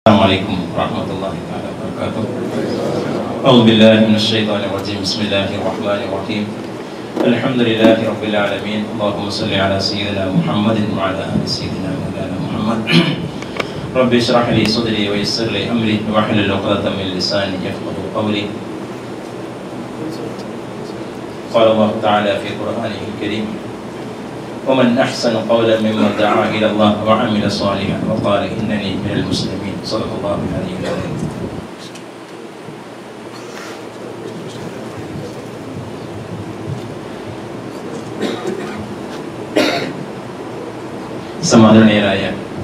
السلام عليكم ورحمة الله تعالى وبركاته أعوذ بالله من الشيطان الرجيم بسم الله الرحمن الرحيم الحمد لله رب العالمين اللهم صل على سيدنا محمد وعلى آل سيدنا مولانا محمد رب اشرح لي صدري ويسر لي أمري واحلل عقدة من لساني يفقه قولي قال الله تعالى في قرآنه الكريم ومن أحسن قولا ممن دعا إلى الله وعمل صالحا وقال إنني من المسلمين صدق الله عليه وسلم സമാദരണീയരായ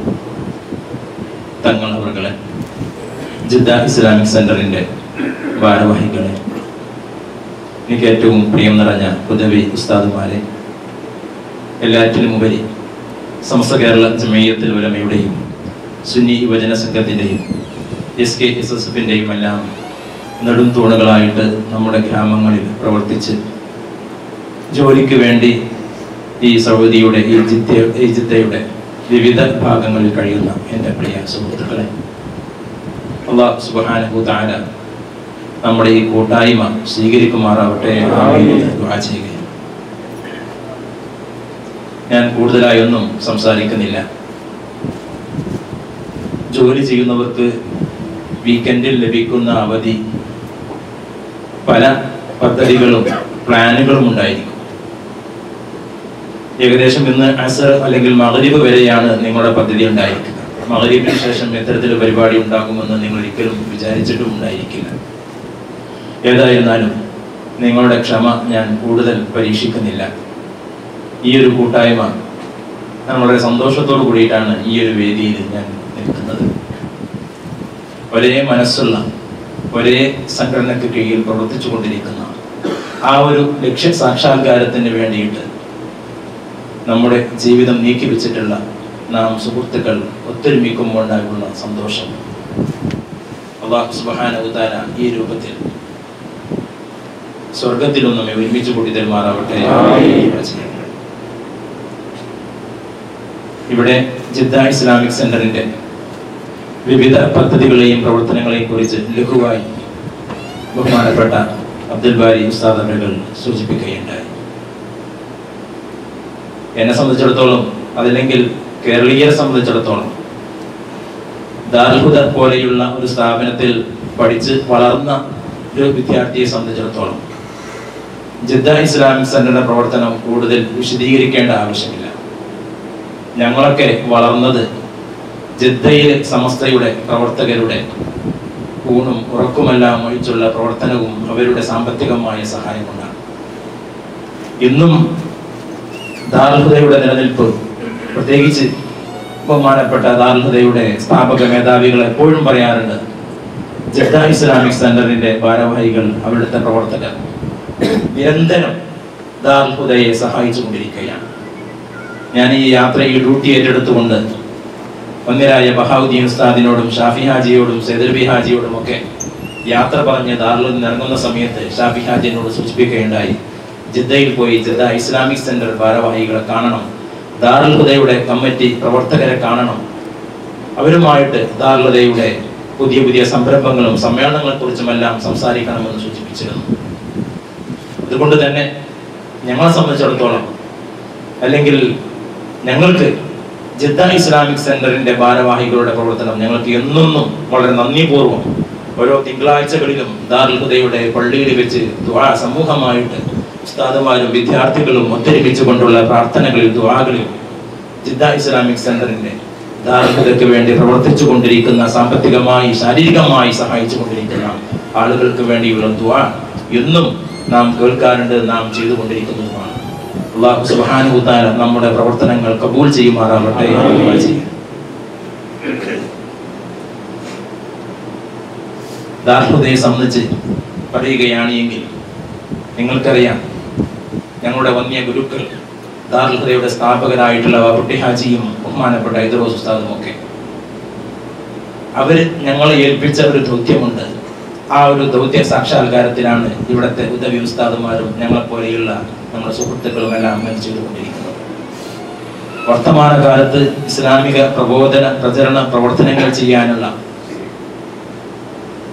തങ്ങൾ അവർകളെ Jeddah Islamic സെന്ററിന്റെ ഭാരവാഹികളെ എനിക്ക് ഏറ്റവും പ്രിയം നിറഞ്ഞ ഉദവി ഉസ്താദുമാരെ എല്ലാറ്റിലും ഉപരി സമസ്ത കേരള ജമയത്തിൽ ഉലമയുടെയും സുന്നി യുവജന സംഘത്തിൻ്റെയും എസ് കെ എസ് എസ് എഫിൻ്റെയും എല്ലാം നെടും തൂണുകളായിട്ട് നമ്മുടെ ഗ്രാമങ്ങളിൽ പ്രവർത്തിച്ച് ജോലിക്ക് വേണ്ടി ഈ സൗദിയുടെ ഈ ജിദ്ദ ഈ ജിദ്ദയുടെ വിവിധ ഭാഗങ്ങളിൽ കഴിയുന്ന എൻ്റെ പ്രിയ സുഹൃത്തുക്കളെ അള്ളാഹ് സുബ്ഹാനഹു തആല നമ്മുടെ ഈ കൂട്ടായ്മ സ്വീകരിക്കുമാറാവട്ടെ ആമീൻ എന്ന് ദുആ ചെയ്യുകയാണ് ഞാൻ കൂടുതലായി ഒന്നും സംസാരിക്കുന്നില്ല ജോലി ചെയ്യുന്നവർക്ക് വീക്കെൻഡിൽ ലഭിക്കുന്ന അവധി പല പദ്ധതികളും പ്ലാനുകളും ഉണ്ടായിരിക്കും ഏകദേശം ഇന്ന് അസർ അല്ലെങ്കിൽ മകരീബ് വരെയാണ് നിങ്ങളുടെ പദ്ധതി ഉണ്ടായിരിക്കുക മകരീബിന് ശേഷം എത്തരത്തിലുള്ള പരിപാടി ഉണ്ടാകുമെന്ന് നിങ്ങൾ ഒരിക്കലും വിചാരിച്ചിട്ടും ഉണ്ടായിരിക്കില്ല ഏതായിരുന്നാലും നിങ്ങളുടെ ക്ഷമ ഞാൻ കൂടുതൽ പരീക്ഷിക്കുന്നില്ല ഈ ഒരു കൂട്ടായ്മ ഞാൻ വളരെ സന്തോഷത്തോടു കൂടിയിട്ടാണ് ഈ ഒരു വേദിയിൽ ഞാൻ നിൽക്കുന്നത് ഒരേ മനസ്സുള്ള ഒരേ സംഘടനയ്ക്ക് കീഴിൽ പ്രവർത്തിച്ചു കൊണ്ടിരിക്കുന്ന ആ ഒരു ലക്ഷ്യ സാക്ഷാത്കാരത്തിന് വേണ്ടിയിട്ട് നമ്മുടെ ജീവിതം നീക്കി വെച്ചിട്ടുള്ള നാം സുഹൃത്തുക്കൾ ഒത്തൊരുമിക്കുമ്പോൾ ഉണ്ടാകുന്ന സന്തോഷം അള്ളാഹു സുബ്ഹാനഹു തആല ഈ രൂപത്തിൽ സ്വർഗത്തിലും നമ്മെ ഒരുമിച്ച് കൂട്ടി തരുമാറാവട്ടെ ഇവിടെ ജിദ്ദ ഇസ്ലാമിക് സെന്ററിന്റെ വിവിധ പദ്ധതികളെയും പ്രവർത്തനങ്ങളെയും കുറിച്ച് ലഘുവായി ബഹുമാനപ്പെട്ട അബ്ദുൽ ബാരി ഉസ്താദ് അവരുകൾ സൂചിപ്പിക്കുകയുണ്ടായി എന്നെ സംബന്ധിച്ചിടത്തോളം അതല്ലെങ്കിൽ കേരളീയരെ സംബന്ധിച്ചിടത്തോളം ദാർഹുദ പോലെയുള്ള ഒരു സ്ഥാപനത്തിൽ പഠിച്ച് വളർന്ന ഒരു വിദ്യാർത്ഥിയെ സംബന്ധിച്ചിടത്തോളം ജിദ്ദ ഇസ്ലാമിക് സെന്ററിന്റെ പ്രവർത്തനം കൂടുതൽ വിശദീകരിക്കേണ്ട ആവശ്യമില്ല ഞങ്ങളൊക്കെ വളർന്നത് ജിദ്ദയിലെ സമസ്തയുടെ പ്രവർത്തകരുടെ ഊണും ഉറക്കുമെല്ലാം ഒഴിച്ചുള്ള പ്രവർത്തനവും അവരുടെ സാമ്പത്തികമായ സഹായം കൊണ്ടാണ് ഇന്നും ദാർഹുദയുടെ നിലനിൽപ്പ് പ്രത്യേകിച്ച് ബഹുമാനപ്പെട്ട ദാർഹുദയുടെ സ്ഥാപക മേധാവികൾ എപ്പോഴും പറയാറുണ്ട് ജഡ്ഡ ഇസ്ലാമിക് സെന്ററിന്റെ ഭാരവാഹികൾ അവിടുത്തെ പ്രവർത്തകർ നിരന്തരം ദാർഹുദയെ സഹായിച്ചുകൊണ്ടിരിക്കുകയാണ് ഞാൻ ഈ യാത്രയിൽ ഡ്യൂട്ടി ഏറ്റെടുത്തുകൊണ്ട് ഒന്നിരായ ബഹാവുദ്ദീൻ ഉസ്താദിനോടും ഷാഫി ഹാജിയോടും സൈദർബി ഹാജിയോടും ഒക്കെ യാത്ര പറഞ്ഞ് ദാറിൽ നിന്ന് ഇറങ്ങുന്ന സമയത്ത് ഷാഫി ഹാജിനോട് സൂചിപ്പിക്കുകയുണ്ടായി ജിദ്ദയിൽ പോയി ജിദ്ദ ഇസ്ലാമിക് സെന്റർ ഭാരവാഹികളെ കാണണം ദാറുൽ ഹുദയുടെ കമ്മിറ്റി പ്രവർത്തകരെ കാണണം അവരുമായിട്ട് ദാറുൽ ഹുദയുടെ പുതിയ പുതിയ സംരംഭങ്ങളും സമ്മേളനങ്ങളെ കുറിച്ചുമെല്ലാം സംസാരിക്കണമെന്ന് സൂചിപ്പിച്ചിരുന്നു അതുകൊണ്ട് തന്നെ ഞങ്ങളെ സംബന്ധിച്ചിടത്തോളം അല്ലെങ്കിൽ ഞങ്ങൾക്ക് ജിദ്ദ ഇസ്ലാമിക് സെന്ററിന്റെ ഭാരവാഹികളുടെ പ്രവർത്തനം ഞങ്ങൾക്ക് എന്നും വളരെ നന്ദിപൂർവ്വം ഓരോ തിങ്കളാഴ്ചകളിലും ദാറുൽ ഹുദയുടെ പള്ളിയിൽ വെച്ച് ദുആ സമൂഹമായിട്ട് ഉസ്താദുമാരും വിദ്യാർത്ഥികളും ഒത്തൊരുമിച്ചുകൊണ്ടുള്ള പ്രാർത്ഥനകളിൽ ദുആകളിൽ ജിദ്ദ ഇസ്ലാമിക് സെന്ററിന്റെ ദാർഹതയ്ക്ക് വേണ്ടി പ്രവർത്തിച്ചു കൊണ്ടിരിക്കുന്ന സാമ്പത്തികമായി ശാരീരികമായി സഹായിച്ചു കൊണ്ടിരിക്കുന്ന ആളുകൾക്ക് വേണ്ടിയുള്ള ദുആ എന്നും നാം കേൾക്കാറുണ്ട് നാം ചെയ്തുകൊണ്ടിരിക്കുന്നതുമാണ് അള്ളാഹു സുബ്ഹാനഹു തആല നമ്മുടെ പ്രവർത്തനങ്ങൾ കബൂൽ ചെയ്യുമാറാവട്ടെ ദുആ ചെയ്യാം. ദാർഹുദയെ സംബന്ധിച്ച് പറയുകയാണ് എങ്കിൽ നിങ്ങൾക്കറിയാം ഞങ്ങളുടെ വന്യ ഗുരുക്കൾ ദാർഹുദയുടെ സ്ഥാപകരായിട്ടുള്ള വാപ്പുട്ടി ഹാജിയും ബഹുമാനപ്പെട്ട ഹൈദറോസ് ഉസ്താദും ഒക്കെ അവർ ഞങ്ങളെ ഏൽപ്പിച്ച ഒരു ദൗത്യമുണ്ട് ആ ഒരു ദൗത്യ സാക്ഷാത്കാരത്തിലാണ് ഇവിടുത്തെ ഉദവി ഉസ്താദുമാരും ഞങ്ങളെപ്പോലെയുള്ള നമ്മുടെ സുഹൃത്തുക്കളും എല്ലാം അമൽ ചെയ്തുകൊണ്ടിരിക്കുന്നത് വർത്തമാനകാലത്ത് ഇസ്ലാമിക പ്രബോധന പ്രചരണ പ്രവർത്തനങ്ങൾ ചെയ്യാനുള്ള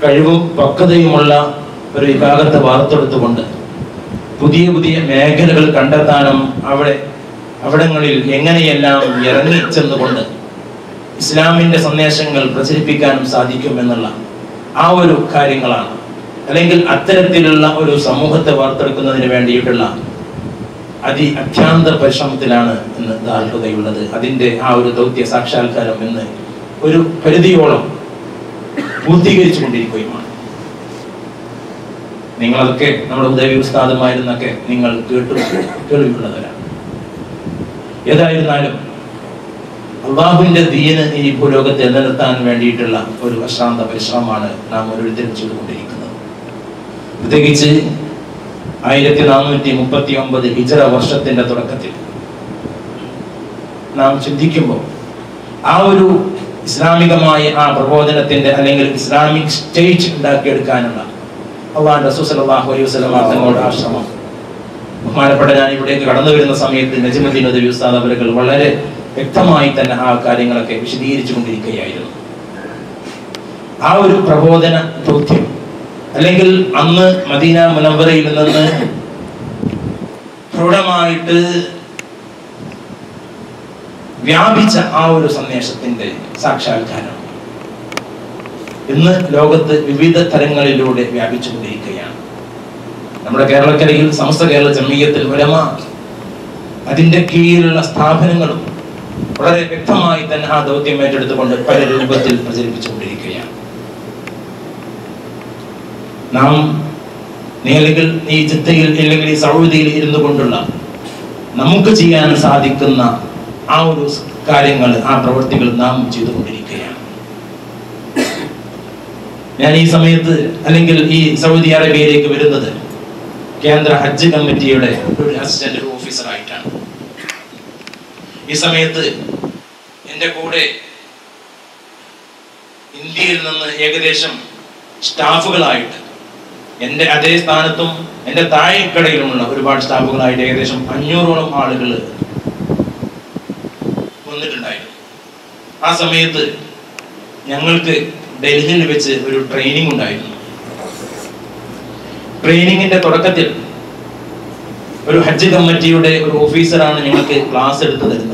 കഴിവും പക്വതയുമുള്ള ഒരു വിഭാഗത്തെ വാർത്തെടുത്തുകൊണ്ട് പുതിയ പുതിയ മേഖലകൾ കണ്ടെത്താനും അവിടെ അവിടങ്ങളിൽ എങ്ങനെയെല്ലാം ഇറങ്ങി ചെന്നുകൊണ്ട് ഇസ്ലാമിന്റെ സന്ദേശങ്ങൾ പ്രചരിപ്പിക്കാനും സാധിക്കും എന്നുള്ള ആ ഒരു കാര്യങ്ങളാണ് അല്ലെങ്കിൽ അത്തരത്തിലുള്ള ഒരു സമൂഹത്തെ വാർത്തെടുക്കുന്നതിന് വേണ്ടിയിട്ടുള്ള അതി അത്യാന്ത പരിശ്രമത്തിലാണ് ഇന്ന് ദാർഹൃതയുള്ളത് അതിന്റെ ആ ഒരു ദൗത്യ സാക്ഷാത്കാരം ഇന്ന് ഒരു പരിധിയോളം പൂർത്തീകരിച്ചു കൊണ്ടിരിക്കുകയുമാണ് നിങ്ങളതൊക്കെ നമ്മുടെ ഉദവി ഉസ്താദുമായിരുന്നൊക്കെ നിങ്ങൾ കേട്ടു കേൾവിയുള്ളവരാണ് ഏതായിരുന്നാലും അള്ളാഹുവിന്റെ ദീന് ഈ ഭൂലോകത്തെ നിലനിർത്താൻ വേണ്ടിയിട്ടുള്ള ഒരു അശാന്ത പരിശ്രമമാണ് നാം ഓരോരുത്തരും ചെയ്തുകൊണ്ടിരിക്കുന്നത് പ്രത്യേകിച്ച് ആയിരത്തി നാനൂറ്റി മുപ്പത്തി ഒമ്പത് ഹിജറ വർഷത്തിന്റെ തുടക്കത്തിൽ നാം ചിന്തിക്കുമ്പോൾ ആ ഒരു ഇസ്ലാമികമായ ആ പ്രബോധനത്തിന്റെ അല്ലെങ്കിൽ ഇസ്ലാമിക് സ്റ്റേറ്റ് ഉണ്ടാക്കിയെടുക്കാനുള്ള അള്ളാഹ് റസൂൽ സല്ലല്ലാഹു അലൈഹി വസല്ലം തങ്ങളുടെ ആശ്രമം ബഹുമാനപ്പെട്ട ഞാൻ ഇവിടേക്ക് കടന്നു വരുന്ന സമയത്ത് നജമുദ്ദീൻ ഉദവി ഉസ്താദ് അവരുകൾ വളരെ വ്യക്തമായി തന്നെ ആ കാര്യങ്ങളൊക്കെ വിശദീകരിച്ചു കൊണ്ടിരിക്കുകയായിരുന്നു ആ ഒരു പ്രബോധന ദൗത്യം അല്ലെങ്കിൽ അന്ന് മദീന മുനവറയിൽ നിന്ന് പ്രൗഢമായിട്ട് വ്യാപിച്ച ആ ഒരു സന്ദേശത്തിന്റെ സാക്ഷാത്കാരം ഇന്ന് ലോകത്ത് വിവിധ തരങ്ങളിലൂടെ വ്യാപിച്ചുകൊണ്ടിരിക്കുകയാണ് നമ്മുടെ കേരളക്കരയിൽ സമസ്ത കേരള ജമീയത്തിൽ ഉലമ അതിന്റെ കീഴിലുള്ള സ്ഥാപനങ്ങളും വളരെ വ്യക്തമായി തന്നെ ആ ദൗത്യം ഏറ്റെടുത്തുകൊണ്ട് പല രൂപത്തിൽ പ്രചരിപ്പിച്ചുകൊണ്ടിരിക്കുകയാണ് നാം നീ അല്ലെങ്കിൽ ഈ ജിദ്ദയിൽ അല്ലെങ്കിൽ ഈ സൗദിയിൽ ഇരുന്നു കൊണ്ടുള്ള നമുക്ക് ചെയ്യാൻ സാധിക്കുന്ന ആ ഒരു കാര്യങ്ങൾ ആ പ്രവൃത്തികൾ നാം ചെയ്തുകൊണ്ടിരിക്കുകയാണ് ഞാൻ ഈ സമയത്ത് അല്ലെങ്കിൽ ഈ സൗദി അറേബ്യയിലേക്ക് വരുന്നത് കേന്ദ്ര ഹജ്ജ് കമ്മിറ്റിയുടെ ഒരു അസിസ്റ്റന്റ് ഓഫീസറായിട്ടാണ് ഈ സമയത്ത് എൻ്റെ കൂടെ ഇന്ത്യയിൽ നിന്ന് ഏകദേശം സ്റ്റാഫുകളായിട്ട് എൻ്റെ അതേ സ്ഥാനത്തും എൻ്റെ താഴെക്കടയിലുമുള്ള ഒരുപാട് സ്റ്റാഫുകളായിട്ട് ഏകദേശം അഞ്ഞൂറോളം ആളുകൾ വന്നിട്ടുണ്ടായിരുന്നു ആ സമയത്ത് ഞങ്ങൾക്ക് ഡൽഹിയിൽ വെച്ച് ഒരു ട്രെയിനിങ് ഉണ്ടായിരുന്നു ട്രെയിനിങ്ങിന്റെ തുടക്കത്തിൽ ഒരു ഹജ്ജ് കമ്മിറ്റിയുടെ ഒരു ഓഫീസറാണ് ഞങ്ങൾക്ക് ക്ലാസ് എടുത്തു തരുന്നത്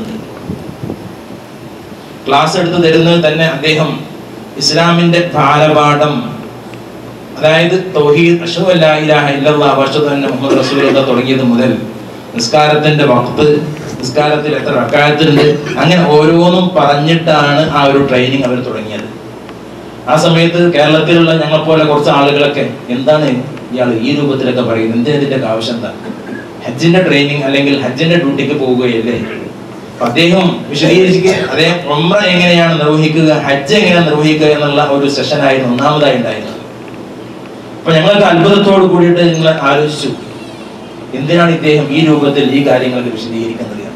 ക്ലാസ് എടുത്തു തരുന്നത് തന്നെ അദ്ദേഹം ഇസ്ലാമിന്റെ ബാലപാഠം അതായത് തൗഹീദ് അഷ്ഹദു അല്ലാ ഇലാഹ ഇല്ലല്ലാഹ് വഅഷ്ഹദു അന്ന മുഹമ്മദ് റസൂലുള്ളാഹ് തുടങ്ങിയത് മുതൽ നിസ്കാരത്തിന്റെ വക്ത് നിസ്കാരത്തിൽ എത്ര റക്കായത്തുണ്ട് അങ്ങനെ ഓരോന്നും പറഞ്ഞിട്ടാണ് ആ ഒരു ട്രെയിനിങ് അവർ തുടങ്ങിയത് ആ സമയത്ത് കേരളത്തിലുള്ള ഞങ്ങളെ പോലെ കുറച്ച് ആളുകളൊക്കെ എന്താണ് ഇയാൾ ഈ രൂപത്തിലൊക്കെ പറയുന്നത് എന്തിനാ ഇതിന്റെ ആവശ്യം എന്താ ഹജ്ജിന്റെ ട്രെയിനിങ് അല്ലെങ്കിൽ ഹജ്ജിന്റെ ഡ്യൂട്ടിക്ക് പോവുകയല്ലേ അപ്പൊ അദ്ദേഹം വിശദീകരിക്കുക അദ്ദേഹം ഉംറ എങ്ങനെയാണ് നിർവഹിക്കുക ഹജ്ജ് എങ്ങനെയാണ് നിർവഹിക്കുക എന്നുള്ള ഒരു സെഷനായിരുന്നു ഒന്നാമതായി ഉണ്ടായിരുന്നത് അപ്പൊ ഞങ്ങൾക്ക് അത്ഭുതത്തോട് കൂടിയിട്ട് നിങ്ങൾ ആലോചിച്ചു എന്തിനാണ് ഇദ്ദേഹം ഈ രൂപത്തിൽ ഈ കാര്യങ്ങളൊക്കെ വിശദീകരിക്കുന്നത് എന്ന്.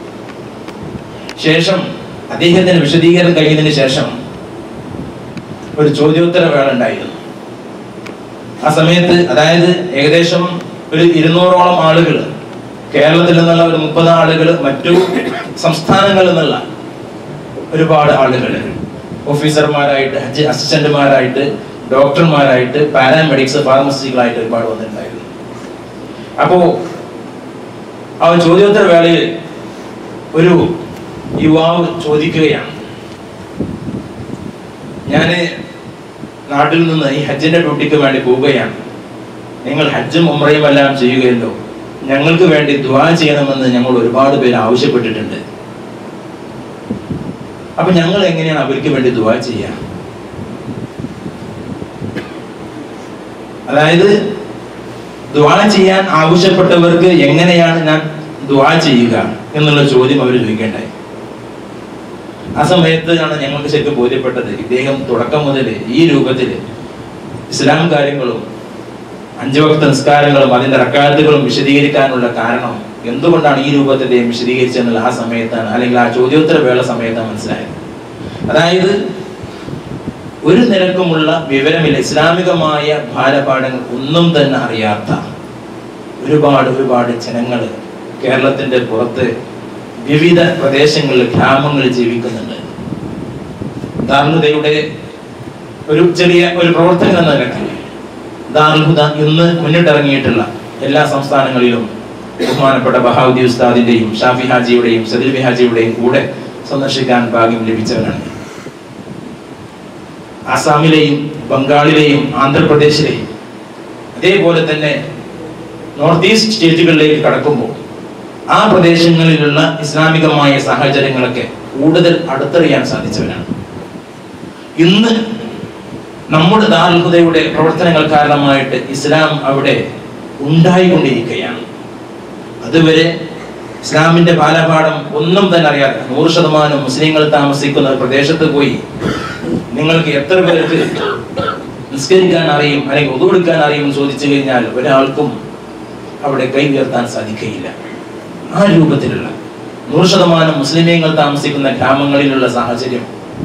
ശേഷം അദ്ദേഹത്തിന് വിശദീകരണം കഴിയുന്നതിന് ശേഷം ഒരു ചോദ്യോത്തര വേള ഉണ്ടായിരുന്നു ആ സമയത്ത് അതായത് ഏകദേശം ഒരു ഇരുന്നൂറോളം ആളുകൾ കേരളത്തിൽ നിന്നുള്ള ഒരു മുപ്പത് ആളുകൾ മറ്റു സംസ്ഥാനങ്ങളിൽ നിന്നുള്ള ഒരുപാട് ആളുകൾ ഓഫീസർമാരായിട്ട് ഹജ്ജ് അസിസ്റ്റന്റുമാരായിട്ട് ഡോക്ടർമാരായിട്ട് പാരാമെഡിക്സ് ഫാർമസികളായിട്ട് ഒരുപാട് വന്നിട്ടുണ്ടായിരുന്നു അപ്പോ ആ ചോദ്യോത്തര വേളയിൽ ഒരു യുവാവ് ചോദിക്കുകയാണ് ഞാന് നാട്ടിൽ നിന്ന് ഈ ഹജ്ജിന്റെ ഡ്യൂട്ടിക്ക് വേണ്ടി പോവുകയാണ് നിങ്ങൾ ഹജ്ജും ഉമ്രയും എല്ലാം ചെയ്യുകയല്ലോ ഞങ്ങൾക്ക് വേണ്ടി ദ്വാ ചെയ്യണമെന്ന് ഞങ്ങൾ ഒരുപാട് പേര് ആവശ്യപ്പെട്ടിട്ടുണ്ട് അപ്പൊ ഞങ്ങൾ എങ്ങനെയാണ് അവർക്ക് വേണ്ടി ദ്വാ ചെയ്യുക അതായത് ദ്വാ ചെയ്യാൻ ആവശ്യപ്പെട്ടവർക്ക് എങ്ങനെയാണ് ഞാൻ ദ്വാ ചെയ്യുക എന്നുള്ള ചോദ്യം അവർ ചോദിക്കേണ്ടായി ആ സമയത്താണ് ഞങ്ങൾക്ക് ശരിക്കും ബോധ്യപ്പെട്ടത് ഇദ്ദേഹം തുടക്കം മുതൽ ഈ രൂപത്തിൽ ഇസ്ലാം കാര്യങ്ങളും അഞ്ചു വക്ത നിസ്കാരങ്ങളും അതിന്റെ റക്കാത്തുകളും വിശദീകരിക്കാനുള്ള കാരണം എന്തുകൊണ്ടാണ് ഈ രൂപത്തിൽ ഇദ്ദേഹം വിശദീകരിച്ചെന്നുള്ള ആ സമയത്താണ് അല്ലെങ്കിൽ ആ ചോദ്യോത്തര വേള സമയത്താണ് മനസ്സിലായത് അതായത് ഒരു നിരക്കുമുള്ള വിവരമില്ല ഇസ്ലാമികമായ ബാലപാഠങ്ങൾ ഒന്നും തന്നെ അറിയാത്ത ഒരുപാട് ഒരുപാട് ജനങ്ങൾ കേരളത്തിന്റെ പുറത്ത് വിവിധ പ്രദേശങ്ങളിൽ ഗ്രാമങ്ങളിൽ ജീവിക്കുന്നുണ്ട് ധാർമ്മികതയുടെ ഒരു ചെറിയ ഒരു പ്രവർത്തകൻ എന്ന നിലയ്ക്ക് ദാറുൽ ഹുദ ഇന്ന് മുന്നിട്ടിറങ്ങിയിട്ടുള്ള എല്ലാ സംസ്ഥാനങ്ങളിലും ബഹുമാനപ്പെട്ട ബഹാവുദ്ദീൻ ഉസ്താദിന്റെയും ഷാഫി ഹാജിയുടെയും സദിൽ ഹാജിയുടെയും കൂടെ സന്ദർശിക്കാൻ ഭാഗ്യം ലഭിച്ചവനാണ് ആസാമിലെയും ബംഗാളിലെയും ആന്ധ്രാപ്രദേശിലെയും അതേപോലെ തന്നെ നോർത്ത് ഈസ്റ്റ് സ്റ്റേറ്റുകളിലേക്ക് കടക്കുമ്പോൾ ആ പ്രദേശങ്ങളിലുള്ള ഇസ്ലാമികമായ സാഹചര്യങ്ങളൊക്കെ കൂടുതൽ അടുത്തറിയാൻ സാധിച്ചവരാണ് ഇന്ന് നമ്മുടെ ദാർഹുദയുടെ പ്രവർത്തനങ്ങൾ കാരണമായിട്ട് ഇസ്ലാം അവിടെ ഉണ്ടായിക്കൊണ്ടിരിക്കുകയാണ് അതുവരെ ഇസ്ലാമിന്റെ ബാലപാഠം ഒന്നും തന്നെ അറിയാതെ നൂറ് ശതമാനം മുസ്ലിങ്ങൾ താമസിക്കുന്ന ഒരു പ്രദേശത്ത് പോയി നിങ്ങൾക്ക് എത്ര പേർക്ക് നിസ്കരിക്കാൻ അറിയും അല്ലെങ്കിൽ ഒതുകൊടുക്കാൻ അറിയും എന്ന് ചോദിച്ചു കഴിഞ്ഞാൽ ഒരാൾക്കും അവിടെ കൈ ഉയർത്താൻ സാധിക്കുകയില്ല ആ രൂപത്തിലുള്ള നൂറ് ശതമാനം മുസ്ലിമീങ്ങൾ താമസിക്കുന്ന ഗ്രാമങ്ങളിലുള്ള സാഹചര്യം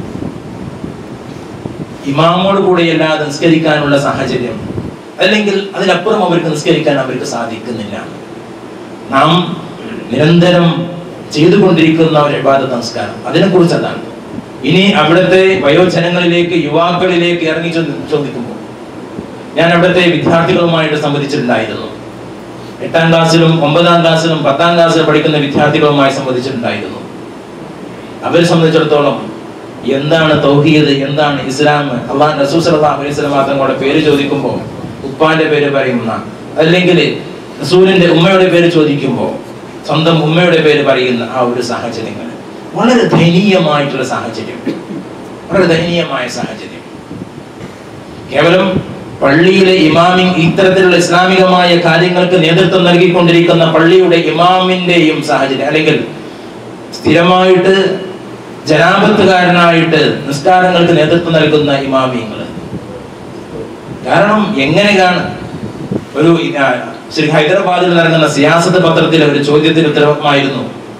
ഇമാമോട് കൂടെ അല്ലാതെ നിസ്കരിക്കാനുള്ള സാഹചര്യം അല്ലെങ്കിൽ അതിനപ്പുറം അവർക്ക് നിസ്കരിക്കാൻ അവർക്ക് സാധിക്കുന്നില്ല നാം നിരന്തരം ചെയ്തുകൊണ്ടിരിക്കുന്ന ഒരു ഇബാദത്ത് നമസ്കാരം അതിനെക്കുറിച്ച് അതാണ് ഇനി അവിടുത്തെ വയോജനങ്ങളിലേക്ക് യുവാക്കളിലേക്ക് ഇറങ്ങി ചോദി- ചോദിക്കുമ്പോൾ ഞാൻ അവിടുത്തെ വിദ്യാർത്ഥികളുമായിട്ട് സംവദിച്ചിട്ടുണ്ടായിരുന്നു എട്ടാം ക്ലാസ്സിലും ഒമ്പതാം ക്ലാസ്സിലും പത്താം ക്ലാസ്സിലും പഠിക്കുന്ന വിദ്യാർത്ഥികളുമായി സംവദിച്ചിട്ടുണ്ടായിരുന്നു അവരെ സംബന്ധിച്ചിടത്തോളം എന്താണ് തൗഹീദ് എന്താണ് ഇസ്ലാം അള്ളാഹ് റസൂൽ സല്ലല്ലാഹു അലൈഹി വസല്ലം തങ്ങളുടെ പേര് ചോദിക്കുമ്പോൾ ഉപ്പാന്റെ പേര് പറയുന്ന അല്ലെങ്കിൽ റസൂലിന്റെ ഉമ്മയുടെ പേര് ചോദിക്കുമ്പോൾ സ്വന്തം ഉമ്മയുടെ പേര് പറയുന്ന ആ ഒരു സാഹചര്യങ്ങൾ വളരെ ദയനീയമായിട്ടുള്ള സാഹചര്യം വളരെ ദയനീയമായ സാഹചര്യം കേവലം പള്ളിയിലെ ഇമാമിൻ ഇത്തരത്തിലുള്ള ഇസ്ലാമികമായ കാര്യങ്ങൾക്ക് നേതൃത്വം നൽകിക്കൊണ്ടിരിക്കുന്ന പള്ളിയുടെ ഇമാമിന്റെയും സാഹചര്യം അല്ലെങ്കിൽ സ്ഥിരമായിട്ട് ജനാപത്തുകാരനായിട്ട് നിസ്കാരങ്ങൾക്ക് നേതൃത്വം നൽകുന്ന ഇമാമിയങ്ങൾ കാരണം എങ്ങനെയാണ് ഒരു ആ, ശ്രീ ഹൈദരാബാദിൽ നടക്കുന്ന സിയാസത്ത് പത്രത്തിലെ ഒരു ചോദ്യത്തിന് ഉത്തരമായിരുന്നു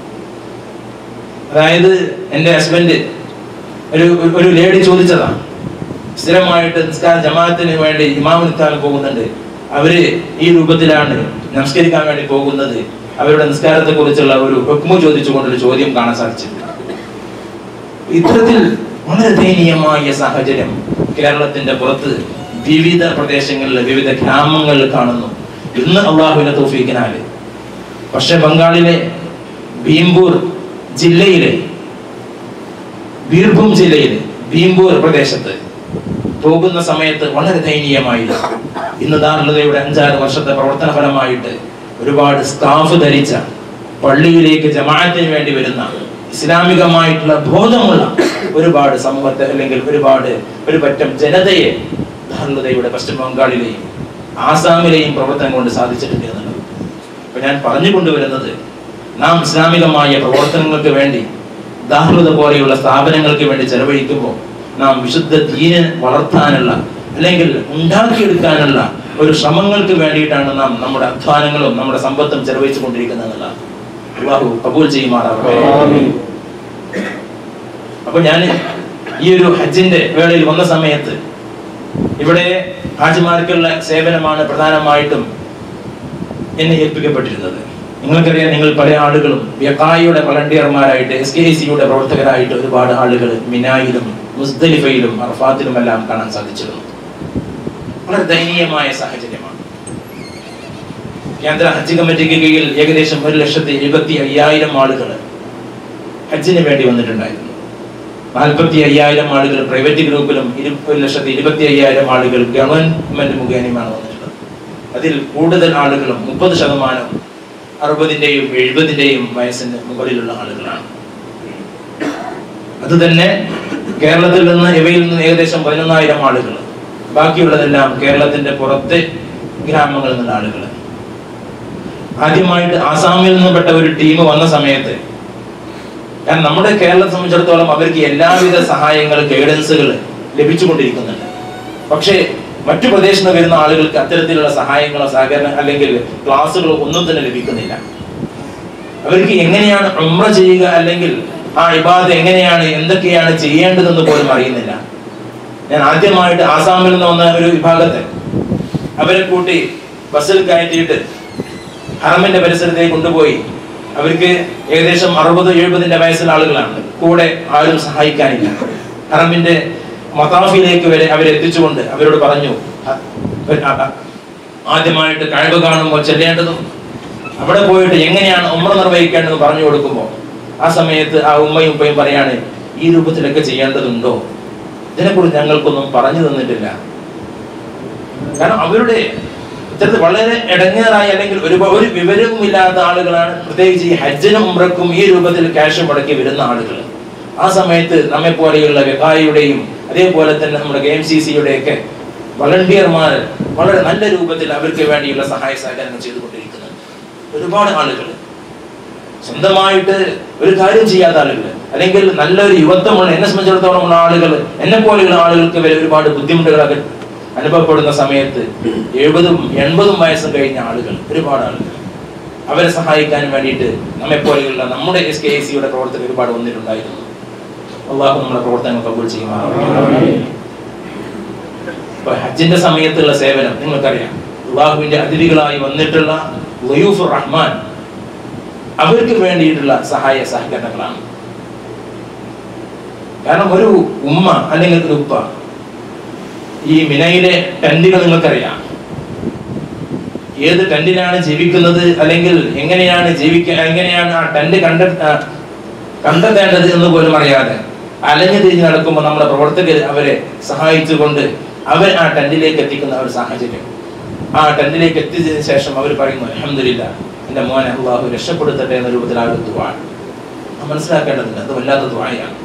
അതായത് എൻ്റെ ഹസ്ബൻഡ് ഒരു ഒരു ലേഡി ചോദിച്ചതാണ് സ്ഥിരമായിട്ട് നിസ്കാര ജമാഅത്തിന് വേണ്ടി ഇമാം നിൽക്കാൻ പോകുന്നുണ്ട് അവര് ഈ രൂപത്തിലാണ് നമസ്കരിക്കാൻ വേണ്ടി പോകുന്നത് അവരുടെ നിസ്കാരത്തെ കുറിച്ചുള്ള ഒരു ഹുക്മു ചോദിച്ചുകൊണ്ടൊരു ചോദ്യം കാണാൻ സാധിച്ചിട്ടുണ്ട് ഇത്തരത്തിൽ വളരെ ദയനീയമായ സാഹചര്യം കേരളത്തിന്റെ പുറത്ത് വിവിധ പ്രദേശങ്ങളിൽ വിവിധ ഗ്രാമങ്ങളിൽ കാണുന്നു ഇന്ന് അള്ളാഹുവിന്റെ തൗഫീഖിനാല് പക്ഷെ ബംഗാളിലെ ഭീംപൂർ ജില്ലയിലെ ബീർഭൂം ജില്ലയിലെ ഭീംപൂർ പ്രദേശത്ത് പോകുന്ന സമയത്ത് വളരെ ദയനീയമായിരുന്നു ഇന്ന് ദാറുലതയുടെ അഞ്ചാറ് വർഷത്തെ പ്രവർത്തന ഫലമായിട്ട് ഒരുപാട് സ്കാഫ് ധരിച്ച പള്ളിയിലേക്ക് ജമാഅത്തിന് വേണ്ടി വരുന്ന ഇസ്ലാമികമായിട്ടുള്ള ബോധമുള്ള ഒരുപാട് സമൂഹത്തെ അല്ലെങ്കിൽ ഒരുപാട് ഒരു പറ്റം ജനതയെ ദാറുലതയുടെ പശ്ചിമ ബംഗാളിലെയും ആസാമിലെയും പ്രവർത്തനം കൊണ്ട് സാധിച്ചിട്ടുണ്ട് എന്നുള്ളത് അപ്പൊ ഞാൻ പറഞ്ഞു കൊണ്ടുവരുന്നത് നാം ഇസ്ലാമികമായ പ്രവർത്തനങ്ങൾക്ക് വേണ്ടി ദാഹൃത പോലെയുള്ള സ്ഥാപനങ്ങൾക്ക് വേണ്ടി ചെലവഴിക്കുമ്പോൾ നാം വിശുദ്ധ ദീനെ വളർത്താനുള്ള അല്ലെങ്കിൽ ഉണ്ടാക്കിയെടുക്കാനുള്ള ഒരു ശ്രമങ്ങൾക്ക് വേണ്ടിയിട്ടാണ് നാം നമ്മുടെ അധ്വാനങ്ങളും നമ്മുടെ സമ്പത്തും ചെലവഴിച്ചു കൊണ്ടിരിക്കുന്നത് എന്നുള്ളതാണ് അള്ളാഹു കബൂൽ ചെയ്യുമാറാവട്ടെ അപ്പൊ ഞാൻ ഈ ഒരു ഹജ്ജിന്റെ വേളയിൽ വന്ന സമയത്ത് ഇവിടെ ഹാജിമാർക്കുള്ള സേവനമാണ് പ്രധാനമായിട്ടും എന്നെ ഏൽപ്പിക്കപ്പെട്ടിരുന്നത് നിങ്ങൾക്കറിയാം നിങ്ങൾ പല ആളുകളും വ്യക്കായുടെ വളണ്ടിയർമാരായിട്ട് എസ് കെ സിയുടെ പ്രവർത്തകരായിട്ട് ഒരുപാട് ആളുകൾ മിനായിലും മുസ്ദലിഫയിലും അർഫാത്തിലും എല്ലാം കാണാൻ സാധിച്ചിരുന്നു വളരെ ദയനീയമായ സാഹചര്യമാണ് കേന്ദ്ര ഹജ്ജ് കമ്മിറ്റിക്ക് കീഴിൽ ഏകദേശം ഒരു ലക്ഷത്തി എഴുപത്തി അയ്യായിരം ആളുകൾ ഹജ്ജിന് വേണ്ടി വന്നിട്ടുണ്ടായിരുന്നു നാൽപ്പത്തി അയ്യായിരം ആളുകൾ പ്രൈവറ്റ് ഗ്രൂപ്പിലും ഇരു- ഒരു ലക്ഷത്തി ഇരുപത്തി അയ്യായിരം ആളുകൾ ഗവൺമെന്റ് മുഖേനയുമാണ് വന്നിട്ടുള്ളത് അതിൽ കൂടുതൽ ആളുകളും മുപ്പത് ശതമാനം അറുപതിന്റെയും എഴുപതിന്റെയും വയസ്സിന് മുകളിലുള്ള ആളുകളാണ് അത് തന്നെ കേരളത്തിൽ നിന്ന് ഇവയിൽ നിന്ന് ഏകദേശം പതിനൊന്നായിരം ആളുകൾ ബാക്കിയുള്ളതെല്ലാം കേരളത്തിന്റെ പുറത്തെ ഗ്രാമങ്ങളിൽ നിന്നുള്ള ആളുകൾ ആദ്യമായിട്ട് ആസാമിൽ നിന്നുംപ്പെട്ട ഒരു ടീം വന്ന സമയത്ത് കാരണം നമ്മുടെ കേരളത്തെ സംബന്ധിച്ചിടത്തോളം അവർക്ക് എല്ലാവിധ സഹായങ്ങൾ ഗൈഡൻസുകൾ ലഭിച്ചുകൊണ്ടിരിക്കുന്നുണ്ട് പക്ഷേ മറ്റു പ്രദേശത്ത് നിന്ന് വരുന്ന ആളുകൾക്ക് അത്തരത്തിലുള്ള സഹായങ്ങളോ സഹകരണം അല്ലെങ്കിൽ ക്ലാസ്സുകളോ ഒന്നും തന്നെ ലഭിക്കുന്നില്ല അവർക്ക് എങ്ങനെയാണ് ഉമ്ര ചെയ്യുക അല്ലെങ്കിൽ ആ ഇബാദ് എങ്ങനെയാണ് എന്തൊക്കെയാണ് ചെയ്യേണ്ടതെന്ന് പോലും അറിയുന്നില്ല ഞാൻ ആദ്യമായിട്ട് ആസാമിൽ നിന്ന് വന്ന ഒരു വിഭാഗത്തെ അവരെ കൂട്ടി ബസ്സിൽ കയറ്റിയിട്ട് ഹറമിന്റെ പരിസരത്തേക്ക് കൊണ്ടുപോയി അവർക്ക് ഏകദേശം അറുപത് എഴുപതിന്റെ വയസ്സുള്ള ആളുകളാണ് കൂടെ ആരും സഹായിക്കാനില്ല ഹറമിന്റെ മതാഫിലേക്ക് വരെ അവരെ എത്തിച്ചുകൊണ്ട് അവരോട് പറഞ്ഞു അ- അ- അ- ആദ്യമായിട്ട് കഴിവ് കാണുമ്പോൾ ചെല്ലേണ്ടതും അവിടെ പോയിട്ട് എങ്ങനെയാണ് ഉമ്മ നിർവഹിക്കേണ്ടത് പറഞ്ഞു കൊടുക്കുമ്പോൾ ആ സമയത്ത് ആ ഉമ്മയും ഉപ്പയും പറയാണ് ഈ രൂപത്തിലൊക്കെ ചെയ്യേണ്ടതുണ്ടോ ഇതിനെക്കുറിച്ച് ഞങ്ങൾക്കൊന്നും പറഞ്ഞു തന്നിട്ടില്ല കാരണം അവരുടെ ഇത്തരത്തിൽ വളരെ ഇടങ്ങേറായി അല്ലെങ്കിൽ ഒരു ഒരു വിവരവും ഇല്ലാത്ത ആളുകളാണ് പ്രത്യേകിച്ച് ഈ ഹജ്ജിനും ഉംറക്കും ഈ രൂപത്തിൽ ക്യാഷ് മുടക്കി വരുന്ന ആളുകൾ ആ സമയത്ത് നമ്മെ പോലെയുള്ള വ്യവസായിയുടെയും അതേപോലെ തന്നെ നമ്മുടെ കെ എം സി സിയുടെയൊക്കെ വളണ്ടിയർമാർ വളരെ നല്ല രൂപത്തിൽ അവർക്ക് വേണ്ടിയുള്ള സഹായ സഹകരണം ചെയ്തുകൊണ്ടിരിക്കുന്നുണ്ട് ഒരുപാട് ആളുകൾ സ്വന്തമായിട്ട് ഒരു കാര്യം ചെയ്യാത്ത ആളുകൾ അല്ലെങ്കിൽ നല്ലൊരു യുവത്വമുള്ള എന്നെ സംബന്ധിച്ചിടത്തോളം ഉള്ള ആളുകൾ എന്നെ പോലെയുള്ള ആളുകൾക്ക് വരെ ഒരുപാട് ബുദ്ധിമുട്ടുകളൊക്കെ അനുഭവപ്പെടുന്ന സമയത്ത് എഴുപതും എൺപതും വയസ്സും കഴിഞ്ഞ ആളുകൾ ഒരുപാട് ആളുകൾ അവരെ സഹായിക്കാൻ വേണ്ടിയിട്ട് നമ്മെ പോലെയുള്ള നമ്മുടെ എസ് കെ എസ് സിയുടെ പ്രവർത്തകർ ഒരുപാട് വന്നിട്ടുണ്ടായിരുന്നു അള്ളാഹു നമ്മുടെ പ്രവർത്തനങ്ങൾ കബൂൾ ചെയ്യുമാറാവട്ടെ ഇപ്പൊ ഹജ്ജിന്റെ സമയത്തുള്ള സേവനം നിങ്ങൾക്കറിയാം അള്ളാഹുവിന്റെ അതിഥികളായി വന്നിട്ടുള്ള ലയൂഫുർ റഹ്മാൻ അവർക്ക് വേണ്ടിയിട്ടുള്ള സഹായ സഹകരണങ്ങളാണ് കാരണം ഒരു ഉമ്മ അല്ലെങ്കിൽ ഒരു ഉപ്പ ഈ മിനയിലെ ടെന്റുകൾ നിങ്ങൾക്കറിയാം ഏത് ടെന്റിലാണ് ജീവിക്കുന്നത് അല്ലെങ്കിൽ എങ്ങനെയാണ് ജീവിക്കുക എങ്ങനെയാണ് ആ ടെന്റ് കണ്ട ആ, കണ്ടെത്തേണ്ടത് എന്ന് പോലും അറിയാതെ അലഞ്ഞു തിരിഞ്ഞ് നടക്കുമ്പോൾ നമ്മുടെ പ്രവർത്തകർ അവരെ സഹായിച്ചുകൊണ്ട് അവർ ആ ടെന്റിലേക്ക് എത്തിക്കുന്ന ഒരു സാഹചര്യം ആ ടെന്റിലേക്ക് എത്തിയതിനു ശേഷം അവർ പറയുന്നു അലഹമില്ല എന്റെ മോനെ അള്ളാഹു രക്ഷപ്പെടുത്തട്ടെ എന്ന രൂപത്തിൽ ആ ഒരു ദുആ അത് മനസ്സിലാക്കേണ്ടതുണ്ട് അത് വല്ലാത്ത ദുആയാണ്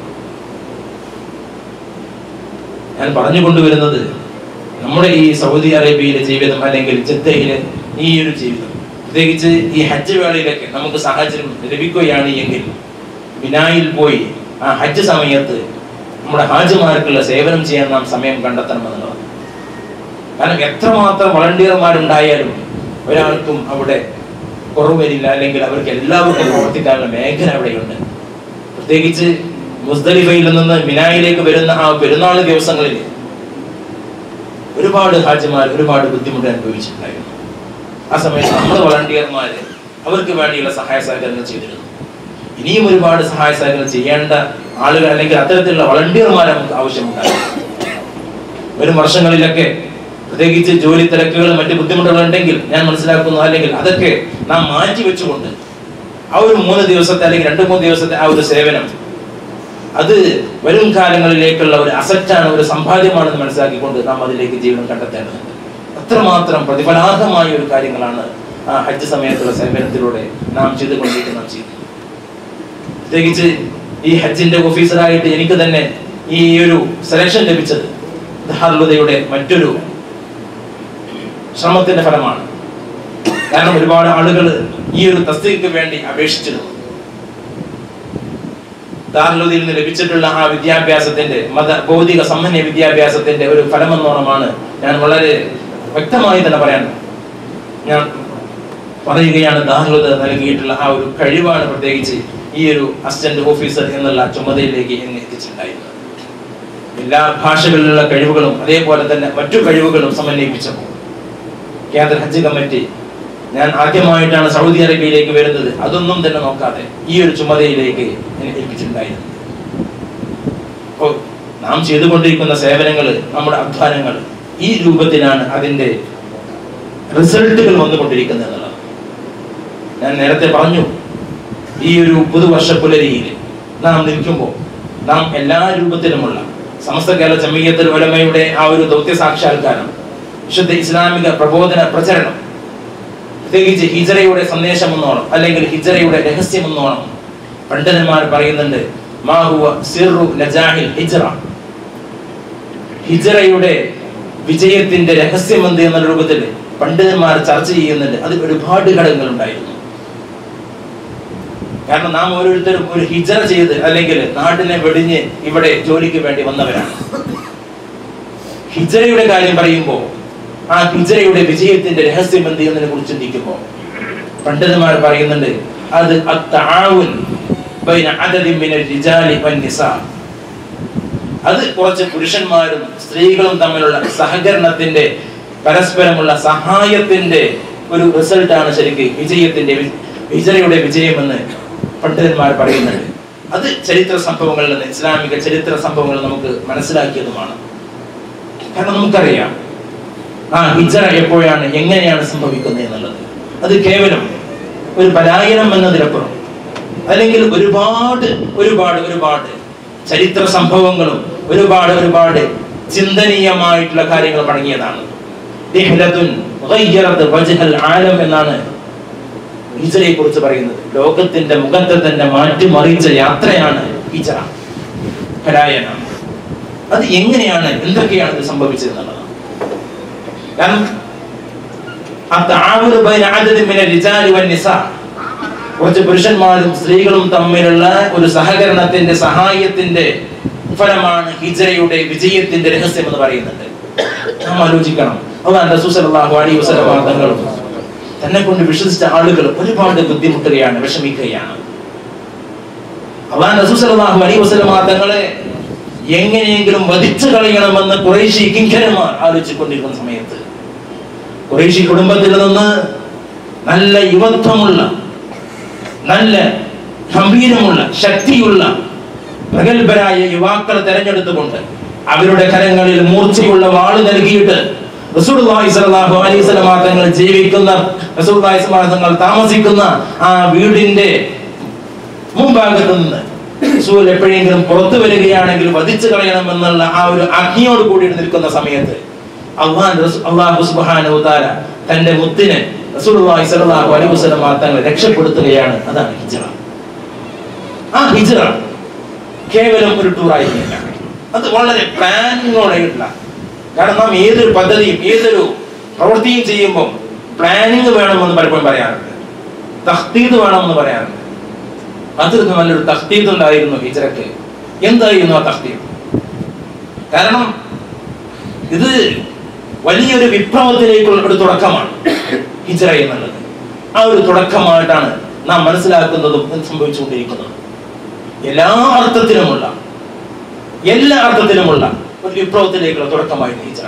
ഞാൻ പറഞ്ഞു കൊണ്ടുവരുന്നത് നമ്മുടെ ഈ സൗദി അറേബ്യയിലെ ജീവിതം അല്ലെങ്കിൽ ജിദ്ദയിലെ ഈ ഒരു ജീവിതം പ്രത്യേകിച്ച് ഈ ഹജ്ജ് വേളയിലൊക്കെ നമുക്ക് സാഹചര്യം ലഭിക്കുകയാണ് എങ്കിൽ മിനായിൽ പോയി ആ ഹജ്ജ് സമയത്ത് നമ്മുടെ ഹാജിമാർക്കുള്ള സേവനം ചെയ്യാൻ നാം സമയം കണ്ടെത്തണമെന്നുള്ളത് കാരണം എത്രമാത്രം വളണ്ടിയർമാരുണ്ടായാലും ഒരാൾക്കും അവിടെ കുറവ് വരില്ല അല്ലെങ്കിൽ അവർക്ക് എല്ലാവർക്കും പ്രവർത്തിക്കാനുള്ള മേഖല അവിടെയുണ്ട് പ്രത്യേകിച്ച് മുസ്ദലിഫയിൽ നിന്ന് മിനായിലേക്ക് വരുന്ന ആ പെരുന്നാൾ ദിവസങ്ങളിൽ ഒരുപാട് ഹാജിമാർ ഒരുപാട് ബുദ്ധിമുട്ട് അനുഭവിച്ചിട്ടുണ്ടായിരുന്നു ആ സമയത്ത് നമ്മൾ വളണ്ടിയർമാര് അവർക്ക് വേണ്ടിയുള്ള സഹായ സഹകരണം ചെയ്തിരുന്നു ഇനിയും ഒരുപാട് സഹായ സഹകരണം ചെയ്യേണ്ട ആളുകൾ അല്ലെങ്കിൽ അത്തരത്തിലുള്ള വളണ്ടിയർമാർ നമുക്ക് ആവശ്യമുണ്ടായിരുന്നു വരും വർഷങ്ങളിലൊക്കെ പ്രത്യേകിച്ച് ജോലി തിരക്കുകൾ മറ്റ് ബുദ്ധിമുട്ടുകൾ ഉണ്ടെങ്കിൽ ഞാൻ മനസ്സിലാക്കുന്നു അല്ലെങ്കിൽ അതൊക്കെ നാം മാറ്റി വെച്ചുകൊണ്ട് ആ ഒരു മൂന്ന് ദിവസത്തെ അല്ലെങ്കിൽ രണ്ട് മൂന്ന് ദിവസത്തെ ആ ഒരു സേവനം അത് വരും കാലങ്ങളിലേക്കുള്ള ഒരു അസറ്റാണ് ഒരു സമ്പാദ്യമാണെന്ന് മനസ്സിലാക്കിക്കൊണ്ട് നാം അതിലേക്ക് ജീവനം കണ്ടെത്തേണ്ടതുണ്ട് അത്രമാത്രം പ്രതിഫലാർഹമായ ഒരു കാര്യങ്ങളാണ് ആ ഹജ്ജ് സമയത്തുള്ള സേവനത്തിലൂടെ നാം ചെയ്തുകൊണ്ടിരിക്കുന്ന നാം ചെയ്യുന്നത് പ്രത്യേകിച്ച് ഈ ഹജ്ജിന്റെ ഓഫീസറായിട്ട് എനിക്ക് തന്നെ ഈ ഒരു സെലക്ഷൻ ലഭിച്ചത് ധാർലുതയുടെ മറ്റൊരു ശ്രമത്തിന്റെ ഫലമാണ് കാരണം ഒരുപാട് ആളുകൾ ഈ ഒരു തസ്തികയ്ക്ക് വേണ്ടി അപേക്ഷിച്ചിരുന്നു ദാർലുദിൽ നിന്ന് ലഭിച്ചിട്ടുള്ള ആ വിദ്യാഭ്യാസത്തിന്റെ മത ഭൗതിക സമ്പന്ന വിദ്യാഭ്യാസത്തിന്റെ ഒരു ഫലമെന്നോണമാണ് ഞാൻ വളരെ വ്യക്തമായി തന്നെ പറയാൻ ഞാൻ പറയുകയാണ് ദാർലുദ നൽകിയിട്ടുള്ള ആ ഒരു കഴിവാണ് പ്രത്യേകിച്ച് ഈ ഒരു അസിസ്റ്റന്റ് ഓഫീസർ എന്നുള്ള ചുമതലയിലേക്ക് എന്നെ എത്തിച്ചിട്ടുണ്ടായിരുന്നത് എല്ലാ ഭാഷകളിലുള്ള കഴിവുകളും അതേപോലെ തന്നെ മറ്റു കഴിവുകളും സമന്വയിപ്പിച്ചപ്പോൾ കേന്ദ്ര ഹജ്ജ് കമ്മിറ്റി ഞാൻ ആദ്യമായിട്ടാണ് സൗദി അറേബ്യയിലേക്ക് വരുന്നത് അതൊന്നും തന്നെ നോക്കാതെ ഈ ഒരു ചുമതലയിലേക്ക് എന്നെ ഏൽപ്പിച്ചിട്ടുണ്ടായിരുന്നു അപ്പോൾ നാം ചെയ്തുകൊണ്ടിരിക്കുന്ന സേവനങ്ങൾ നമ്മുടെ അധ്വാനങ്ങൾ ഈ രൂപത്തിലാണ് അതിന്റെ റിസൾട്ടുകൾ വന്നുകൊണ്ടിരിക്കുന്നത് എന്നുള്ളത് ഞാൻ നേരത്തെ പറഞ്ഞു ഈ ഒരു പുതുവർഷ പുലരിയിൽ നാം നിൽക്കുമ്പോൾ നാം എല്ലാ രൂപത്തിലുമുള്ള സമസ്ത കേരള ജമീയത്തുൽ ഉലമയുടെ ആ ഒരു ദൗത്യ സാക്ഷാത്കാരം വിശുദ്ധ ഇസ്ലാമിക പ്രബോധന പ്രചരണം പ്രത്യേകിച്ച് ഹിജറയുടെ സന്ദേശം എന്നോണം അല്ലെങ്കിൽ ഹിജറയുടെ രഹസ്യം എന്നോണം പണ്ഡിതന്മാർ പറയുന്നുണ്ട് മാഹുവ സിറു നജാഹിൽ ഹിജറ ഹിജറയുടെ വിജയത്തിന്റെ രഹസ്യം എന്ത് എന്ന രൂപത്തിൽ പണ്ഡിതന്മാർ ചർച്ച ചെയ്യുന്നുണ്ട് അതിൽ ഒരുപാട് ഘടകങ്ങൾ ഉണ്ടായിരുന്നു കാരണം നാം ഓരോരുത്തരും ഒരു ഹിജറ ചെയ്ത് അല്ലെങ്കിൽ നാടിനെ വെടിഞ്ഞ് ഇവിടെ ജോലിക്ക് വേണ്ടി വന്നവരാണ് ഹിജറയുടെ കാര്യം പറയുമ്പോൾ ആ ഹിജറയുടെ വിജയത്തിന്റെ രഹസ്യം എന്ത് എന്നതിനെ കുറിച്ച് ചിന്തിക്കുമ്പോൾ പണ്ഡിതന്മാർ പറയുന്നുണ്ട് അത് അത്താവുൻ ബൈന അദദിൻ മിനൽ റിജാലി വന്നിസാ അത് കുറച്ച് പുരുഷന്മാരും സ്ത്രീകളും തമ്മിലുള്ള സഹകരണത്തിന്റെ പരസ്പരമുള്ള സഹായത്തിന്റെ ഒരു റിസൾട്ടാണ് ശരിക്ക് വിജയത്തിന്റെ വി- ഹിജറയുടെ വിജയമെന്ന് പണ്ഡിതന്മാർ പറയുന്നുണ്ട് അത് ചരിത്ര സംഭവങ്ങളിൽ നിന്ന് ഇസ്ലാമിക ചരിത്ര സംഭവങ്ങൾ നമുക്ക് മനസ്സിലാക്കിയതുമാണ് കാരണം നമുക്കറിയാം ആ ഹിജറ എപ്പോഴാണ് എങ്ങനെയാണ് സംഭവിക്കുന്നത് എന്നുള്ളത് അത് കേവലം ഒരു പലായനം എന്നതിനപ്പുറം അല്ലെങ്കിൽ ഒരുപാട് ഒരുപാട് ഒരുപാട് ചരിത്ര സംഭവങ്ങളും ഒരുപാട് ഒരുപാട് ചിന്തനീയമായിട്ടുള്ള കാര്യങ്ങൾ അടങ്ങിയതാണ് ദിഹ്ലത്തുൻ ഗയ്യറത് വജ്ഹൽ ആലം എന്നാണ് ഹിജറയെ കുറിച്ച് പറയുന്നത് ലോകത്തിന്റെ മുഖത്തെ തന്നെ മാറ്റിമറിച്ച യാത്രയാണ് ഹിജറ പലായനം അത് എങ്ങനെയാണ് എന്തൊക്കെയാണ് ഇത് സംഭവിച്ചത് എന്നുള്ളതാണ് കാരണം التعاون بين عدد من الرجال والنساء കുറച്ച് പുരുഷന്മാരും സ്ത്രീകളും തമ്മിലുള്ള ഒരു സഹകരണത്തിന്റെ സഹായത്തിന്റെ ഫലമാണ് ഹിജറയുടെ വിജയത്തിന്റെ രഹസ്യം എന്ന് പറയുന്നത് നാം ആലോചിക്കണം അതാണ് റസൂസലാഹു അലി വസലമ തങ്ങളും തന്നെ കൊണ്ട് വിശ്വസിച്ച ആളുകൾ ഒരുപാട് ബുദ്ധിമുട്ടുകയാണ് വിഷമിക്കുകയാണ് അള്ളാൻ റസൂസലാഹു അലി വസലമ തങ്ങളെ എങ്ങനെയെങ്കിലും വധിച്ചു കളയണമെന്ന് കുറേശ്ശി കിങ്കരന്മാർ ആലോചിച്ചുകൊണ്ടിരിക്കുന്ന സമയത്ത് കുറേശ്ശി കുടുംബത്തിൽ നിന്ന് നല്ല യുവത്വമുള്ള നല്ല ഗംഭീരമുള്ള ശക്തിയുള്ള പ്രഗത്ഭരായ യുവാക്കളെ തെരഞ്ഞെടുത്തുകൊണ്ട് അവരുടെ കരങ്ങളിൽ മൂർച്ചയുള്ള വാള് നൽകിയിട്ട് റസൂലുള്ളാഹി സ്വല്ലല്ലാഹു അലൈഹി വസല്ലം തങ്ങൾ ജീവിക്കുന്ന റസൂലുള്ളാഹി സ്വല്ലല്ലാഹു അലൈഹി തങ്ങൾ താമസിക്കുന്ന ആ വീടിന്റെ മുൻഭാഗത്ത് നിന്ന് റസൂൽ എപ്പോഴെങ്കിലും പുറത്തു വരികയാണെങ്കിൽ വധിച്ചു കളയണമെന്നുള്ള ആ ഒരു അഗ്നിയോട് കൂടി നിൽക്കുന്ന സമയത്ത് അള്ളാൻ അള്ളാഹു സുബ്ഹാനഹു തആല തന്റെ മുത്തിനെ റസൂലുള്ളാഹി സ്വല്ലല്ലാഹു അലൈഹി വസല്ലം തങ്ങളെ രക്ഷപ്പെടുത്തുകയാണ് അതാണ് ഹിജ്റ ആ ഹിജ്റ കേവലം ഒരു ടൂർ ആയിരുന്നില്ല അത് വളരെ പ്ലാനിങ്ങോടെയുള്ള കാരണം നാം ഏതൊരു പദ്ധതിയും ഏതൊരു പ്രവൃത്തിയും ചെയ്യുമ്പോൾ പ്ലാനിങ് വേണമെന്ന് പലപ്പോഴും പറയാറുണ്ട് തഖ്തീദ് വേണമെന്ന് പറയാറുണ്ട് അതിൽ നല്ലൊരു തഖ്തീദ് ഉണ്ടായിരുന്നു ഹിജ്റക്ക് എന്തായിരുന്നു ആ തഖ്തീദ് കാരണം ഇത് വലിയൊരു വിപ്ലവത്തിലേക്കുള്ള ഒരു തുടക്കമാണ് ഹിജ്റ എന്നുള്ളത് ആ ഒരു തുടക്കമായിട്ടാണ് നാം മനസ്സിലാക്കുന്നതും ഇത് സംഭവിച്ചുകൊണ്ടിരിക്കുന്നതും എല്ലാ അർത്ഥത്തിലുമുള്ള എല്ലാ അർത്ഥത്തിലുമുള്ള ഒരു വിപ്ലവത്തിലേക്കുള്ള തുടക്കമായിരുന്നു ഹിജ്റ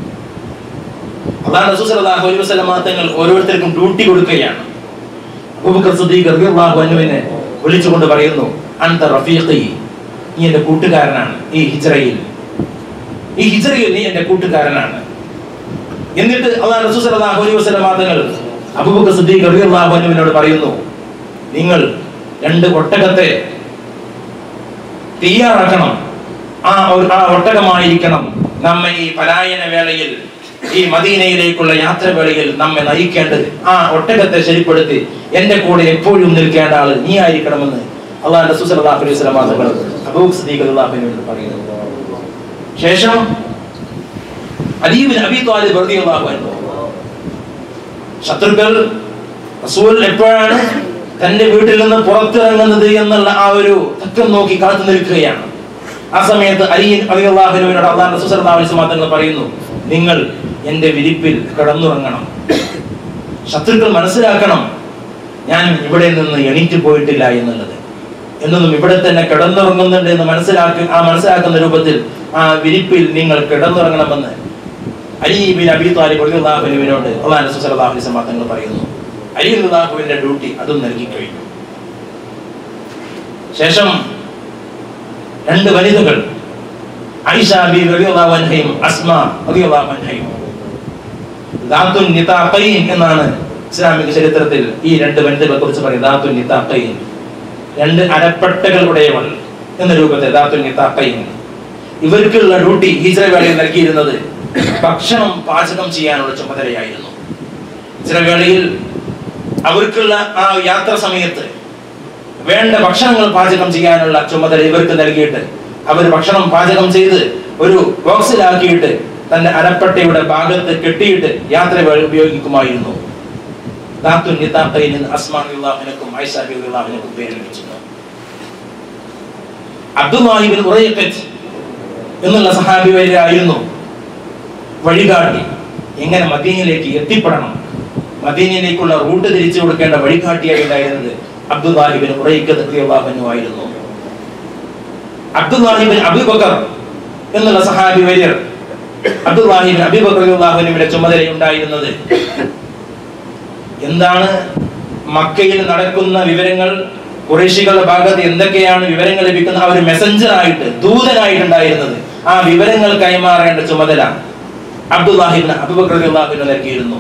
അതാണ് റസൂൽ സല്ലല്ലാഹു അലൈഹി വസല്ലം തങ്ങൾ ഓരോരുത്തർക്കും ഡ്യൂട്ടി കൊടുക്കുകയാണ് അബൂബക്കർ സിദ്ദീഖ് റളിയല്ലാഹു അൻഹുവിനെ വിളിച്ചുകൊണ്ട് പറയുന്നു അൻത റഫീഖി നീ എന്റെ കൂട്ടുകാരനാണ് ഈ ഹിജ്റയിൽ ഈ ഹിജ്റയിൽ നീ എന്റെ കൂട്ടുകാരനാണ് എന്നിട്ട് അള്ളാഹു റസൂൽ സല്ലല്ലാഹു അലൈഹി വസല്ലം തങ്ങൾ അബൂബക്കർ സിദ്ദീഖ് റളിയല്ലാഹു അൻഹുവിനോട് പറയുന്നു നിങ്ങൾ രണ്ട് ഒട്ടകത്തെ തയ്യാറാക്കണം ആ ഒരു ആ ഒട്ടകമായിരിക്കണം നമ്മെ ഈ പലായന വേളയിൽ ഈ മദീനയിലേക്കുള്ള യാത്രവേളയിൽ നമ്മെ നയിക്കേണ്ടത് ആ ഒട്ടകത്തെ ശരിപ്പെടുത്തി എന്റെ കൂടെ എപ്പോഴും നിൽക്കേണ്ട ആള് നീ ആയിരിക്കണമെന്ന് അള്ളാഹ് റസൂൽ സല്ലല്ലാഹു അലൈഹി വസല്ലം തങ്ങൾ അബൂബക്കർ സിദ്ദീഖ് റളിയല്ലാഹു അൻഹുവിനോട് പറയുന്നു ശേഷം അലീബിൻ അബി താലിബ് റളിയല്ലാഹു അൻഹു ശത്രുക്കൾ റസൂൽ എപ്പോഴാണ് തന്റെ വീട്ടിൽ നിന്ന് പുറത്തിറങ്ങുന്നത് എന്നുള്ള ആ ഒരു തക്കം നോക്കി കാത്തു നിൽക്കുകയാണ് ആ സമയത്ത് അലിയൻ അലിയുള്ളാഹുവിനോട് അള്ളാഹ് റസൂൽ സല്ലല്ലാഹു അലൈഹി വസല്ലം തങ്ങൾ പറയുന്നു നിങ്ങൾ എന്റെ വിരിപ്പിൽ കിടന്നുറങ്ങണം ശത്രുക്കൾ മനസ്സിലാക്കണം ഞാൻ ഇവിടെ നിന്ന് എണീറ്റ് പോയിട്ടില്ല എന്നുള്ളത് എന്നൊന്നും ഇവിടെ തന്നെ കിടന്നുറങ്ങുന്നുണ്ട് എന്ന് മനസ്സിലാക്കി ആ മനസ്സിലാക്കുന്ന രൂപത്തിൽ ആ വിരിപ്പിൽ നിങ്ങൾ കിടന്നുറങ്ങണമെന്ന് അലി ബിൻ അബി താലിബ് റളിയല്ലാഹുവിനോട് അള്ളാഹു റസൂൽ സല്ലല്ലാഹു അലൈഹി വസല്ലം തങ്ങൾ പറയുന്നു അലി റളിയല്ലാഹുവിന്റെ ഡ്യൂട്ടി അതും നൽകി കഴിഞ്ഞു ശേഷം രണ്ട് വനിതകൾ ഐഷ ബി റളിയല്ലാഹു അൻഹയും അസ്മ റളിയല്ലാഹു അൻഹയും ദാത്തുൻ നിതാഖൈൻ എന്നാണ് ഇസ്ലാമിക ചരിത്രത്തിൽ ഈ രണ്ട് വനിതകളെ കുറിച്ച് പറയും ദാത്തുൻ നിതാഖൈൻ രണ്ട് അരപ്പട്ടകൾ ഉടയവൾ എന്ന രൂപത്തിൽ ദാത്തുൻ നിതാഖൈൻ ഇവർക്കുള്ള ഡ്യൂട്ടി ഹിജ്റ വേളയിൽ നൽകിയിരുന്നത് ഭക്ഷണം പാചകം ചെയ്യാനുള്ള ചുമതലയായിരുന്നു ഹിജ്റ വേളയിൽ അവർക്കുള്ള ആ യാത്ര സമയത്ത് വേണ്ട ഭക്ഷണങ്ങൾ പാചകം ചെയ്യാനുള്ള ചുമതല ഇവർക്ക് നൽകിയിട്ട് അവർ ഭക്ഷണം പാചകം ചെയ്ത് ഒരു ബോക്സിലാക്കിയിട്ട് തന്റെ അരപ്പട്ടയുടെ ഭാഗത്ത് കെട്ടിയിട്ട് യാത്ര വേള ഉപയോഗിക്കുമായിരുന്നു ദാത്തു നിതാഖയിൽ നിന്ന് അസ്മാൻ അള്ളാഹുനക്കും ഐഷ അള്ളാഹുനക്കും പേര് ലഭിച്ചിരുന്നു അബ്ദുല്ലാഹിബിൻ ഉറയക്കറ്റ് എന്നുള്ള സഹാബി വരെയായിരുന്നു വഴികാട്ടി എങ്ങനെ മദീനയിലേക്ക് എത്തിപ്പെടണം മദീനയിലേക്കുള്ള റൂട്ട് തിരിച്ചു കൊടുക്കേണ്ട വഴികാട്ടിയായി ഉണ്ടായിരുന്നത് അബ്ദുല്ലാഹിബിൻ ഉറൈക്കു ആയിരുന്നു അബ്ദുല്ലാഹിബിൻ അബൂബക്കർ എന്നുള്ള സഹാബി വര്യർ അബ്ദുല്ലാഹിബിൻ അബൂബക്കർ അള്ളാഹുനുവിന്റെ ചുമതല ഉണ്ടായിരുന്നത് എന്താണ് മക്കയിൽ നടക്കുന്ന വിവരങ്ങൾ കുറേശികളുടെ ഭാഗത്ത് എന്തൊക്കെയാണ് വിവരങ്ങൾ ലഭിക്കുന്ന ആ ഒരു മെസ്സഞ്ചർ ആയിട്ട് ദൂതനായിട്ടുണ്ടായിരുന്നത് ആ വിവരങ്ങൾ കൈമാറേണ്ട ചുമതല അബ്ദുല്ലാഹിബിന് അബുബക്കർ റളിയല്ലാഹുവിന് നൽകിയിരുന്നു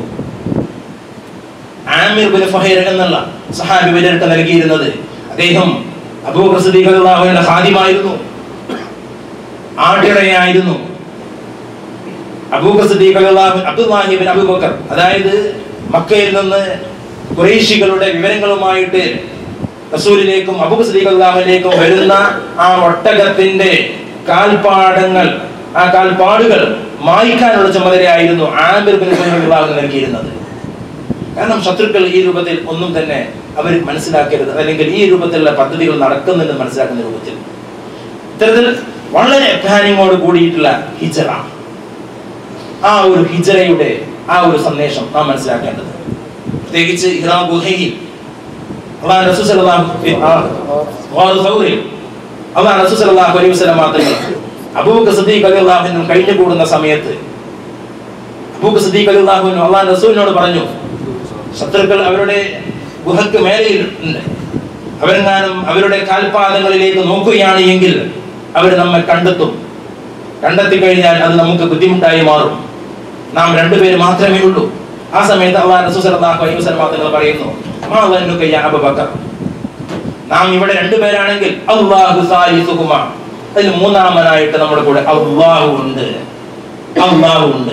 ആമിർ ബിൻ ഫഹീർ എന്നുള്ള സഹാബി വിലർക്ക് നൽകിയിരുന്നത് അദ്ദേഹം അബൂബക്കർ സിദ്ദീഖ് റളിയല്ലാഹുവിന്റെ ഖാദിമായിരുന്നു ആട്ടിടയായിരുന്നു അബൂബക്കർ സിദ്ദീഖ് റളിയല്ലാഹു അബ്ദുല്ലാഹി ബിൻ അബൂബക്കർ അതായത് മക്കയിൽ നിന്ന് ഖുറൈശികളുടെ വിവരങ്ങളുമായിട്ട് റസൂലിലേക്കും അബൂബക്കർ സിദ്ദീഖ് റളിയല്ലാഹുവിലേക്കും വരുന്ന ആ ഒട്ടകത്തിന്റെ കാൽപാടങ്ങൾ ആ കാൽപ്പാടുകൾ മായ്ക്കാനുള്ള ചുമതലയായിരുന്നു ആമിർ ബിൻ ഫഹീർ റളിയല്ലാഹു നൽകിയിരുന്നത് കാരണം ശത്രുക്കൾ ഈ രൂപത്തിൽ ഒന്നും തന്നെ അവർ മനസ്സിലാക്കരുത് അല്ലെങ്കിൽ ഈ രൂപത്തിലുള്ള പദ്ധതികൾ നടക്കുന്നുണ്ട് മനസ്സിലാക്കുന്ന രൂപത്തിൽ ഇത്തരത്തിൽ വളരെ പ്ലാനിങ്ങോട് കൂടിയിട്ടുള്ള ഹിജറ ആ ഒരു ഹിജറയുടെ ആ ഒരു സന്ദേശം നാം മനസ്സിലാക്കേണ്ടത് പ്രത്യേകിച്ച് ഇറാ ഗുഹയിൽ അള്ളാഹ് റസൂൽ സല്ലല്ലാഹു അലൈഹി- ആ, ഗാർ സൗറിൽ അള്ളാഹ് റസൂൽ സല്ലല്ലാഹു അലൈഹി വസല്ലം മാത്രമേ അബൂബക്കർ സിദ്ദീഖ് റളിയല്ലാഹു അൻഹു കഴിഞ്ഞു കൂടുന്ന സമയത്ത് അബൂബക്കർ സിദ്ദീഖ് റളിയല്ലാഹു അൻഹു അള്ളാഹ് റസൂലിനോട് പറഞ്ഞു ശത്രുക്കൾ അവരുടെ ഗുഹയ്ക്ക് മേലെയിൽ ഉണ്ട് അവരെങ്ങാനും അവരുടെ കാൽപാദങ്ങളിലേക്ക് നോക്കുകയാണ് എങ്കിൽ അവർ നമ്മെ കണ്ടെത്തും കണ്ടെത്തി കഴിഞ്ഞാൽ അത് നമുക്ക് ബുദ്ധിമുട്ടായി മാറും നാം രണ്ടുപേര് മാത്രമേ ഉള്ളൂ ആ സമയത്ത് അള്ളാഹ് റസൂൽ സല്ലല്ലാഹു അലൈഹി വസല്ലം തങ്ങൾ പറയുന്നു മാ വന്നുക യാ അബൂബക്കർ നാം ഇവിടെ രണ്ടുപേരാണെങ്കിൽ അല്ലാഹു സാലിസുഹുമ അതിൽ മൂന്നാമനായിട്ട് നമ്മുടെ കൂടെ അള്ളാഹു ഉണ്ട് അള്ളാഹു ഉണ്ട്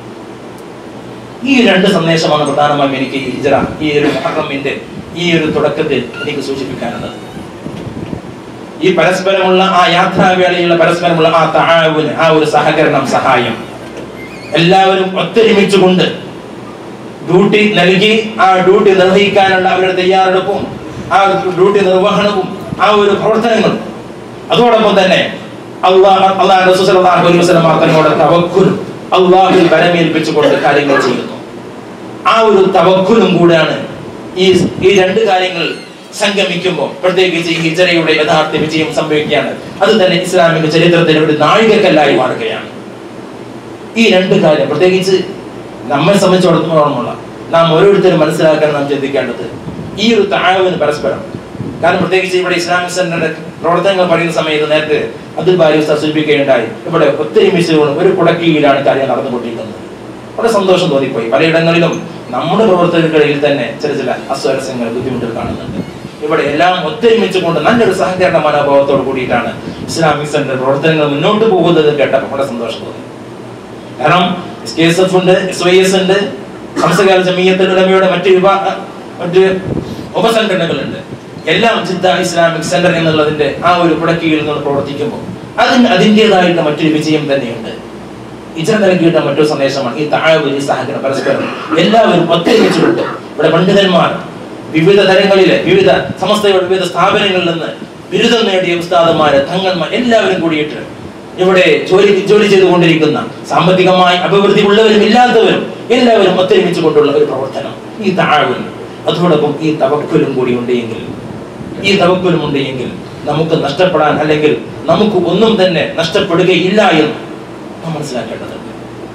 ഈ രണ്ട് സന്ദേശമാണ് പ്രധാനമായും എനിക്ക് ഈ ഹിജറ ഈ ഒരു മുഹറമിന്റെ ഈ ഒരു തുടക്കത്തിൽ എനിക്ക് സൂചിപ്പിക്കാനുള്ളത് ഈ പരസ്പരമുള്ള ആ യാത്രാവേളയിലുള്ള പരസ്പരമുള്ള ആ താഴ്വിന് ആ ഒരു സഹകരണം സഹായം എല്ലാവരും ഒത്തൊരുമിച്ചുകൊണ്ട് ഡ്യൂട്ടി നൽകി ആ ഡ്യൂട്ടി നിർവഹിക്കാനുള്ള അവരുടെ തയ്യാറെടുപ്പും ആ ഡ്യൂട്ടി നിർവഹണവും ആ ഒരു പ്രവർത്തനങ്ങളും അതോടൊപ്പം തന്നെ അള്ളാഹ് അള്ളാഹ് റസൂൽ സല്ലല്ലാഹു അലൈഹി വസല്ലം തങ്ങളോട് തവക്കുൽ അള്ളാഹുവിൽ ബലമേൽപ്പിച്ചുകൊണ്ട് കാര്യങ്ങൾ ചെയ്യുന്നു ആ ഒരു തവക്കുലും കൂടെയാണ് ഈ ഈ രണ്ട് കാര്യങ്ങൾ സംഗമിക്കുമ്പോൾ പ്രത്യേകിച്ച് ഈ ഹിജറയുടെ യഥാർത്ഥ വിജയം സംഭവിക്കുകയാണ് അത് തന്നെ ഇസ്ലാമിക ചരിത്രത്തിൽ ഒരു നാഴികക്കല്ലായി മാറുകയാണ് ഈ രണ്ട് കാര്യം പ്രത്യേകിച്ച് നമ്മെ സംബന്ധിച്ചിടത്തോളമുള്ള നാം ഓരോരുത്തരും മനസ്സിലാക്കാൻ നാം ചിന്തിക്കേണ്ടത് ഈ ഒരു താഴ്വിന് പരസ്പരം കാരണം പ്രത്യേകിച്ച് ഇവിടെ ഇസ്ലാമിക് സെന്ററിന്റെ പ്രവർത്തനങ്ങൾ പറയുന്ന സമയത്ത് നേരത്തെ അതിൽ ഭാര്യ സൂചിപ്പിക്കുകയുണ്ടായി ഇവിടെ ഒത്തൊരുമിച്ച് ഒരു കുടക്കീഴിലാണ് കാര്യം നടന്നുകൊണ്ടിരിക്കുന്നത് വളരെ സന്തോഷം തോന്നിപ്പോയി പലയിടങ്ങളിലും നമ്മുടെ പ്രവർത്തകർക്കിടയിൽ തന്നെ ചില ചില അസ്വരസ്യങ്ങൾ ബുദ്ധിമുട്ടുകൾ കാണുന്നുണ്ട് ഇവിടെ എല്ലാം ഒത്തൊരുമിച്ച് കൊണ്ട് നല്ലൊരു സഹകരണ മനോഭാവത്തോട് കൂടിയിട്ടാണ് ഇസ്ലാമിക് സെന്റർ പ്രവർത്തനങ്ങൾ മുന്നോട്ട് പോകുന്നത് കേട്ടപ്പോൾ വളരെ സന്തോഷം തോന്നി കാരണം എസ് കെ എസ് എഫ് ഉണ്ട് എസ് വൈ എസ് ഉണ്ട് സംസ്ഥകാല ജമീയത്തുൽ ഉലമയുടെ മറ്റ് വിഭാഗ മറ്റ് ഉപസംഘടനകളുണ്ട് എല്ലാം ജിദ്ദ ഇസ്ലാമിക് സെന്റർ എന്നുള്ളതിന്റെ ആ ഒരു കുടക്കീഴിൽ നിന്ന് പ്രവർത്തിക്കുമ്പോൾ അതിന് അതിൻ്റെതായിട്ടുള്ള മറ്റൊരു വിജയം തന്നെയുണ്ട് ഇച്ചിരി നൽകിയിട്ട് മറ്റൊരു സന്ദേശമാണ് ഈ താഴ്വരി സഹകരണം പരസ്പരം എല്ലാവരും ഒത്തൊരുമിച്ചുകൊണ്ട് ഇവിടെ പണ്ഡിതന്മാർ വിവിധ തരങ്ങളിലെ വിവിധ സമസ്തയുടെ വിവിധ സ്ഥാപനങ്ങളിൽ നിന്ന് ബിരുദം നേടിയ ഉസ്താദന്മാര് തങ്ങന്മാർ എല്ലാവരും കൂടിയിട്ട് ഇവിടെ ജോലി ജോലി ചെയ്തുകൊണ്ടിരിക്കുന്ന സാമ്പത്തികമായി അഭിവൃദ്ധി ഉള്ളവരും ഇല്ലാത്തവരും എല്ലാവരും ഒത്തൊരുമിച്ച് കൊണ്ടുള്ള ഒരു പ്രവർത്തനം ഈ താഴ്വൻ അതോടൊപ്പം ഈ തവക്കലും കൂടി ഉണ്ടെങ്കിൽ ഈ തവക്കലും ഉണ്ടെങ്കിൽ നമുക്ക് നഷ്ടപ്പെടാൻ അല്ലെങ്കിൽ നമുക്ക് ഒന്നും തന്നെ നഷ്ടപ്പെടുകയില്ല എന്ന് നാം മനസ്സിലാക്കേണ്ടതുണ്ട്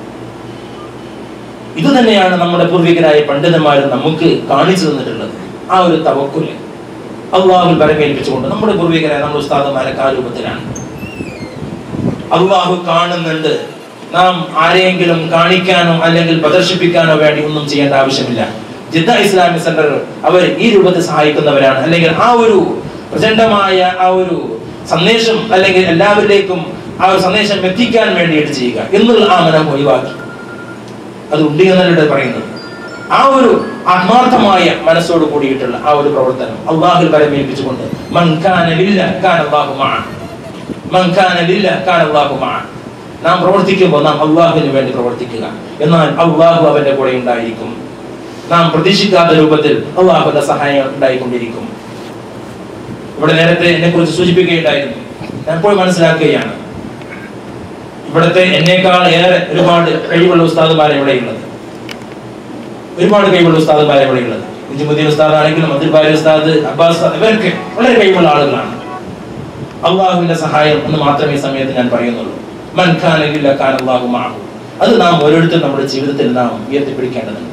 ഇത് തന്നെയാണ് നമ്മുടെ പൂർവികരായ പണ്ഡിതന്മാർ നമുക്ക് കാണിച്ചു തന്നിട്ടുള്ളത് ആ ഒരു തവക്കുല് അള്ളാഹുൽ ബലമേൽപ്പിച്ചുകൊണ്ട് നമ്മുടെ പൂർവികരായ നമ്മുടെ ഉസ്താദന്മാരൊക്കെ ആ രൂപത്തിലാണ് അള്ളാഹു കാണുന്നുണ്ട് നാം ആരെയെങ്കിലും കാണിക്കാനോ അല്ലെങ്കിൽ പ്രദർശിപ്പിക്കാനോ വേണ്ടി ഒന്നും ചെയ്യേണ്ട ആവശ്യമില്ല ജിദ്ദ ഇസ്ലാമിക് സെന്റർ അവർ ഈ രൂപത്തിൽ സഹായിക്കുന്നവരാണ് അല്ലെങ്കിൽ ആ ഒരു പ്രചണ്ഡമായ ആ ഒരു സന്ദേശം അല്ലെങ്കിൽ എല്ലാവരിലേക്കും ആ ഒരു സന്ദേശം എത്തിക്കാൻ വേണ്ടിയിട്ട് ചെയ്യുക എന്നുള്ള ആ മനം ഒഴിവാക്കി അത് ഉണ്ട് എന്നല്ലേ പറയുന്നത് ആ ഒരു ആത്മാർത്ഥമായ മനസ്സോട് കൂടിയിട്ടുള്ള ആ ഒരു പ്രവർത്തനം അള്ളാഹുൽ പരമേൽപ്പിച്ചുകൊണ്ട് മൻ കാന ലില്ല കാന അല്ലാഹു മഅ മൻ കാന ലില്ല കാന അല്ലാഹു മഅ നാം പ്രവർത്തിക്കുമ്പോൾ നാം അള്ളാഹുവിന് വേണ്ടി പ്രവർത്തിക്കുക എന്നാൽ അള്ളാഹു അവന്റെ കൂടെ ഉണ്ടായിരിക്കും നാം പ്രതീക്ഷിക്കാത്ത രൂപത്തിൽ അള്ളാഹുവിന്റെ സഹായം ഉണ്ടായിക്കൊണ്ടിരിക്കും ഇവിടെ നേരത്തെ എന്നെ കുറിച്ച് സൂചിപ്പിക്കുകയുണ്ടായിരുന്നു ഞാൻ ഇപ്പോൾ മനസ്സിലാക്കുകയാണ് ഇവിടുത്തെ എന്നേക്കാൾ ഏറെ ഒരുപാട് കഴിവുള്ള ഉസ്താദുമാരെ ഇവിടെയുള്ളത് ഒരുപാട് കഴിവുള്ള ഉസ്താദുമാരെ ഇവിടെയുള്ളത് നിജമുദ്ദീൻ ഉസ്താദ് ആണെങ്കിലും മന്ത്രിബാരി ഉസ്താദ് അബ്ബാസ് ഉസ്താദ് ഇവരൊക്കെ വളരെ കഴിവുള്ള ആളുകളാണ് അള്ളാഹുവിന്റെ സഹായം എന്ന് മാത്രമേ ഈ സമയത്ത് ഞാൻ പറയുന്നുള്ളൂ മൻ ഖാന ലില്ല ഖാന അല്ലാഹു മഅഹു അത് നാം ഓരോരുത്തരും നമ്മുടെ ജീവിതത്തിൽ നാം ഉയർത്തിപ്പിടിക്കേണ്ടതുണ്ട്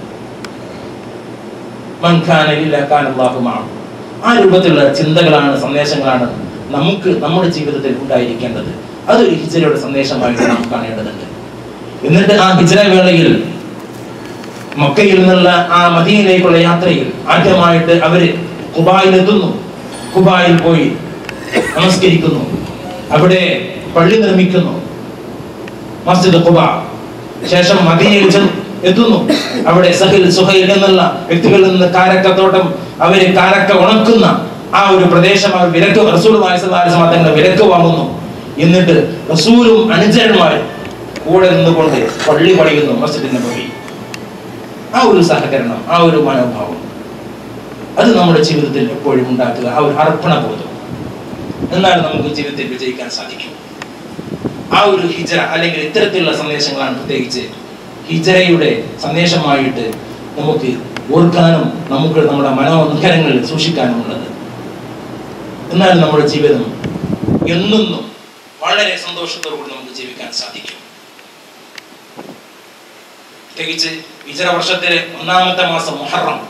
മൻ ഖാന ലില്ല ഖാന അല്ലാഹു മഅഹു ആ രൂപത്തിലുള്ള ചിന്തകളാണ് സന്ദേശങ്ങളാണ് നമുക്ക് നമ്മുടെ ജീവിതത്തിൽ ഉണ്ടായിരിക്കേണ്ടത് അതൊരു ഹിജറയുടെ സന്ദേശമായിട്ട് നാം കാണേണ്ടതുണ്ട് എന്നിട്ട് ആ ഹിജ്ര വേളയിൽ മക്കയിൽ നിന്നുള്ള ആ മദീനയിലേക്കുള്ള യാത്രയിൽ ആദ്യമായിട്ട് അവര് കുബായിൽ എത്തുന്നു കുബായിൽ പോയി നമസ്കരിക്കുന്നു അവിടെ പള്ളി നിർമ്മിക്കുന്നു മസ്ജിദ് കുബ ശേഷം മദീനയിൽ ചെന്ന് എത്തുന്നു അവിടെ സഹിൽ സുഹൈൽ എന്നുള്ള വ്യക്തികളിൽ നിന്ന് കാരക്കത്തോട്ടം അവര് കാരക്ക ഉണക്കുന്ന ആ ഒരു പ്രദേശം അവർ വിലക്ക് റസൂൽ തങ്ങൾ വിലക്ക് വാങ്ങുന്നു എന്നിട്ട് റസൂലും അനുചരന്മാരും കൂടെ നിന്നുകൊണ്ട് പള്ളി പണിയുന്നു മസ്ജിദിന്റെ പള്ളി ആ ഒരു സഹകരണം ആ ഒരു മനോഭാവം അത് നമ്മുടെ ജീവിതത്തിൽ എപ്പോഴും ഉണ്ടാക്കുക ആ ഒരു അർപ്പണ ബോധം എന്നാലും നമുക്ക് ജീവിതത്തിൽ വിജയിക്കാൻ സാധിക്കും ആ ഒരു ഹിജറ അല്ലെങ്കിൽ ഇത്തരത്തിലുള്ള സന്ദേശങ്ങളാണ് പ്രത്യേകിച്ച് ഹിജറയുടെ സന്ദേശമായിട്ട് നമുക്ക് ഓർക്കാനും നമുക്ക് നമ്മുടെ മനോനിഖരങ്ങളിൽ സൂക്ഷിക്കാനുമുള്ളത് എന്നാലും നമ്മുടെ ജീവിതം എന്നെന്നും വളരെ സന്തോഷത്തോടുകൂടി നമുക്ക് ജീവിക്കാൻ സാധിക്കും പ്രത്യേകിച്ച് ഹിജറ വർഷത്തിലെ ഒന്നാമത്തെ മാസം മുഹറം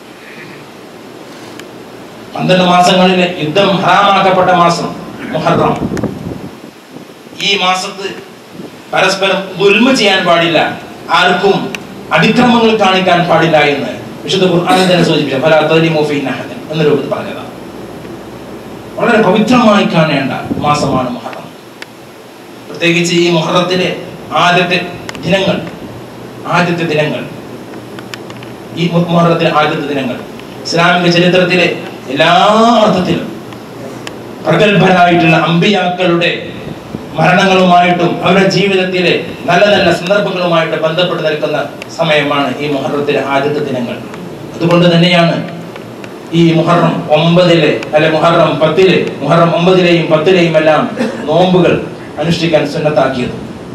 പന്ത്രണ്ട് മാസങ്ങളിലെ യുദ്ധം ഹറാമാക്കപ്പെട്ട മാസം മുഹറം ഈ മാസത്ത് പരസ്പരം ദുൽമ ചെയ്യാൻ പാടില്ല ആർക്കും അതിക്രമങ്ങൾ കാണിക്കാൻ പാടില്ല എന്ന് വിശുദ്ധ ഖുർആാനിൽ തന്നെ സൂചിപ്പിച്ച ഫലാ തദ്ലിമു ഫീ നഹദൻ എന്ന രൂപത്തിൽ പറഞ്ഞതാണ് വളരെ പവിത്രമായി കാണേണ്ട മാസമാണ് മുഹറം പ്രത്യേകിച്ച് ഈ മുഹറത്തിലെ ആദ്യത്തെ ദിനങ്ങൾ ആദ്യത്തെ ദിനങ്ങൾ ഈ മുഹറത്തിലെ ആദ്യത്തെ ദിനങ്ങൾ ഇസ്ലാമിക ചരിത്രത്തിലെ എല്ലാ അർത്ഥത്തിലും പ്രഗത്ഭരായിട്ടുള്ള അമ്പിയാക്കളുടെ മരണങ്ങളുമായിട്ടും അവരുടെ ജീവിതത്തിലെ നല്ല നല്ല സന്ദർഭങ്ങളുമായിട്ട് ബന്ധപ്പെട്ട് നിൽക്കുന്ന സമയമാണ് ഈ മുഹറത്തിലെ ആദ്യത്തെ ദിനങ്ങൾ അതുകൊണ്ട് തന്നെയാണ് ഈ മുഹറം ഒമ്പതിലെ അല്ലെ മുഹറം പത്തിലെ മുഹറം ഒമ്പതിലെയും പത്തിലെയും എല്ലാം നോമ്പുകൾ അനുഷ്ഠിക്കാൻ സുന്നത്താക്കിയത്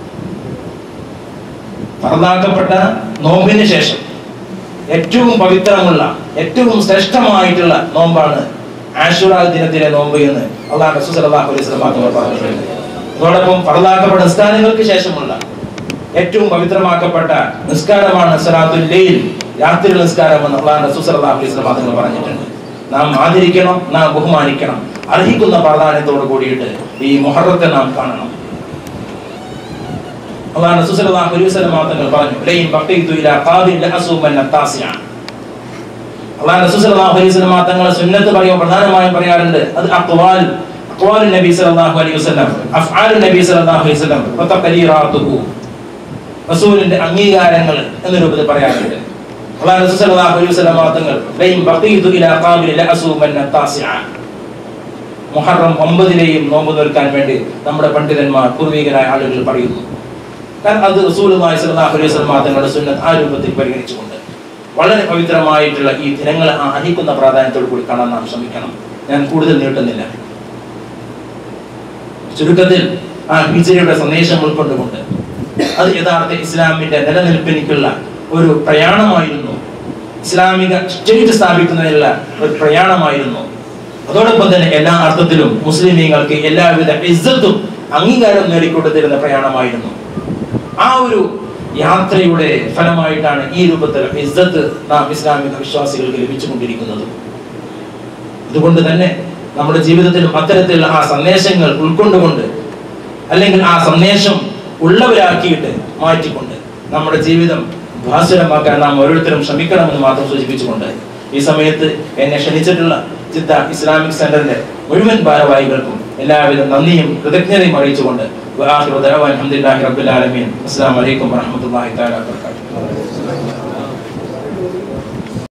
ഫറദാക്കപ്പെട്ട നോമ്പിന് ശേഷം ഏറ്റവും പവിത്രമുള്ള ഏറ്റവും ശ്രേഷ്ഠമായിട്ടുള്ള നോമ്പാണ് ആഷുറ ദിനത്തിലെ നോമ്പ് എന്ന് അള്ളാഹ് റസൂൽ സല്ലല്ലാഹു അലൈഹി വസല്ലം തങ്ങൾ പറഞ്ഞിട്ടുണ്ട് അതോടൊപ്പം ഫറദാക്കപ്പെട്ട നിസ്കാരങ്ങൾക്ക് ശേഷമുള്ള ഏറ്റവും പവിത്രമാക്കപ്പെട്ട നിസ്കാരമാണ് സലാത്തുൽ ലൈൽ രാത്രി നിസ്കാരം എന്ന് അള്ളാഹ് റസൂൽ സല്ലല്ലാഹു അലൈഹി വസല്ലം തങ്ങൾ പറഞ്ഞിട്ടുണ്ട് നാം ആദരിക്കണം നാം ബഹുമാനിക്കണം അർഹിക്കുന്ന പ്രാധാന്യത്തോട് കൂടിയിട്ട് ഈ മുഹറത്തെ നാം കാണണം അള്ളാഹ് റസൂൽ സല്ലല്ലാഹു അലൈഹി വസല്ലം തങ്ങൾ പറഞ്ഞു ലൈൻ ബഖീതു ഇലാ ഖാദിൻ ലഅസൂമൻ അത്താസിഅ അള്ളാഹ് റസൂൽ സല്ലല്ലാഹു അലൈഹി വസല്ലം തങ്ങൾ സുന്നത്ത് പറയുമ്പോൾ പ്രധാനമായും പറയാറുണ്ട് അത് അഖ്വാൽ അഖ്വാൽ നബി സല്ലല്ലാഹു അലൈഹി വസല്ലം അഫ്ആൽ നബി സല്ലല്ലാഹു അലൈഹി വസല്ലം വതഖലീറാത്തുഹു റസൂലിന്റെ അംഗീകാരങ്ങൾ എന്ന രൂപത്തിൽ പറയാറുണ്ട് അള്ളാഹ് റസൂൽ സല്ലല്ലാഹു അലൈഹി വസല്ലം തങ്ങൾ ലൈൻ ബഖീതു ഇലാ ഖാദിൻ ലഅസൂമൻ അത്താസിഅ മുഹറം ഒമ്പതിലെയും നോമ്പ് നിൽക്കാൻ വേണ്ടി നമ്മുടെ പണ്ഡിതന്മാർ പൂർവികരായ ആളുകൾ പറയുന്നു കാരണം അത് റസൂലുള്ളാഹി സ്വല്ലല്ലാഹു അലൈഹി വസല്ലം തങ്ങളുടെ സുന്നത്ത് ആ രൂപത്തിൽ പരിഗണിച്ചുകൊണ്ട് വളരെ പവിത്രമായിട്ടുള്ള ഈ ദിനങ്ങളെ അർഹിക്കുന്ന പ്രാധാന്യത്തോടു കൂടി കാണാൻ നാം ശ്രമിക്കണം ഞാൻ കൂടുതൽ നീട്ടുന്നില്ല ചുരുക്കത്തിൽ ആ ഹിജറയുടെ സന്ദേശം ഉൾക്കൊണ്ടുകൊണ്ട് അത് യഥാർത്ഥ ഇസ്ലാമിന്റെ നിലനിൽപ്പിനിക്കുള്ള ഒരു പ്രയാണമായിരുന്നു ഇസ്ലാമിക സ്റ്റേറ്റ് സ്ഥാപിക്കുന്നതിനുള്ള ഒരു പ്രയാണമായിരുന്നു അതോടൊപ്പം തന്നെ എല്ലാ അർത്ഥത്തിലും മുസ്ലിമീങ്ങൾക്ക് എല്ലാവിധ ഇസ്സത്തും അംഗീകാരം നേടിക്കൊടുത്തിരുന്ന പ്രയാണമായിരുന്നു ആ ഒരു യാത്രയുടെ ഫലമായിട്ടാണ് ഈ രൂപത്തിൽ ഇസ്സത്ത് നാം ഇസ്ലാമിക വിശ്വാസികൾക്ക് ലഭിച്ചുകൊണ്ടിരിക്കുന്നത് അതുകൊണ്ട് തന്നെ നമ്മുടെ ജീവിതത്തിലും അത്തരത്തിലുള്ള ആ സന്ദേശങ്ങൾ ഉൾക്കൊണ്ടുകൊണ്ട് അല്ലെങ്കിൽ ആ സന്ദേശം ഉള്ളവരാക്കിയിട്ട് മാറ്റിക്കൊണ്ട് നമ്മുടെ ജീവിതം ഭാസുരമാക്കാൻ നാം ഓരോരുത്തരും ശ്രമിക്കണമെന്ന് മാത്രം സൂചിപ്പിച്ചുകൊണ്ട് ഈ സമയത്ത് എന്നെ ക്ഷണിച്ചിട്ടുള്ള ചിത്ത ഇസ്ലാമിക് സെന്ററിന്റെ മുഴുവൻ ഭാരവാഹികൾക്കും എല്ലാവിധ നന്ദിയും കൃതജ്ഞതയും അറിയിച്ചുകൊണ്ട് വആഖിറു ദഅവാന അൽഹംദുലില്ലാഹി റബ്ബിൽ ആലമീൻ അസ്സലാമു അലൈക്കും വറഹ്മത്തുള്ളാഹി തആല വബറകാതുഹു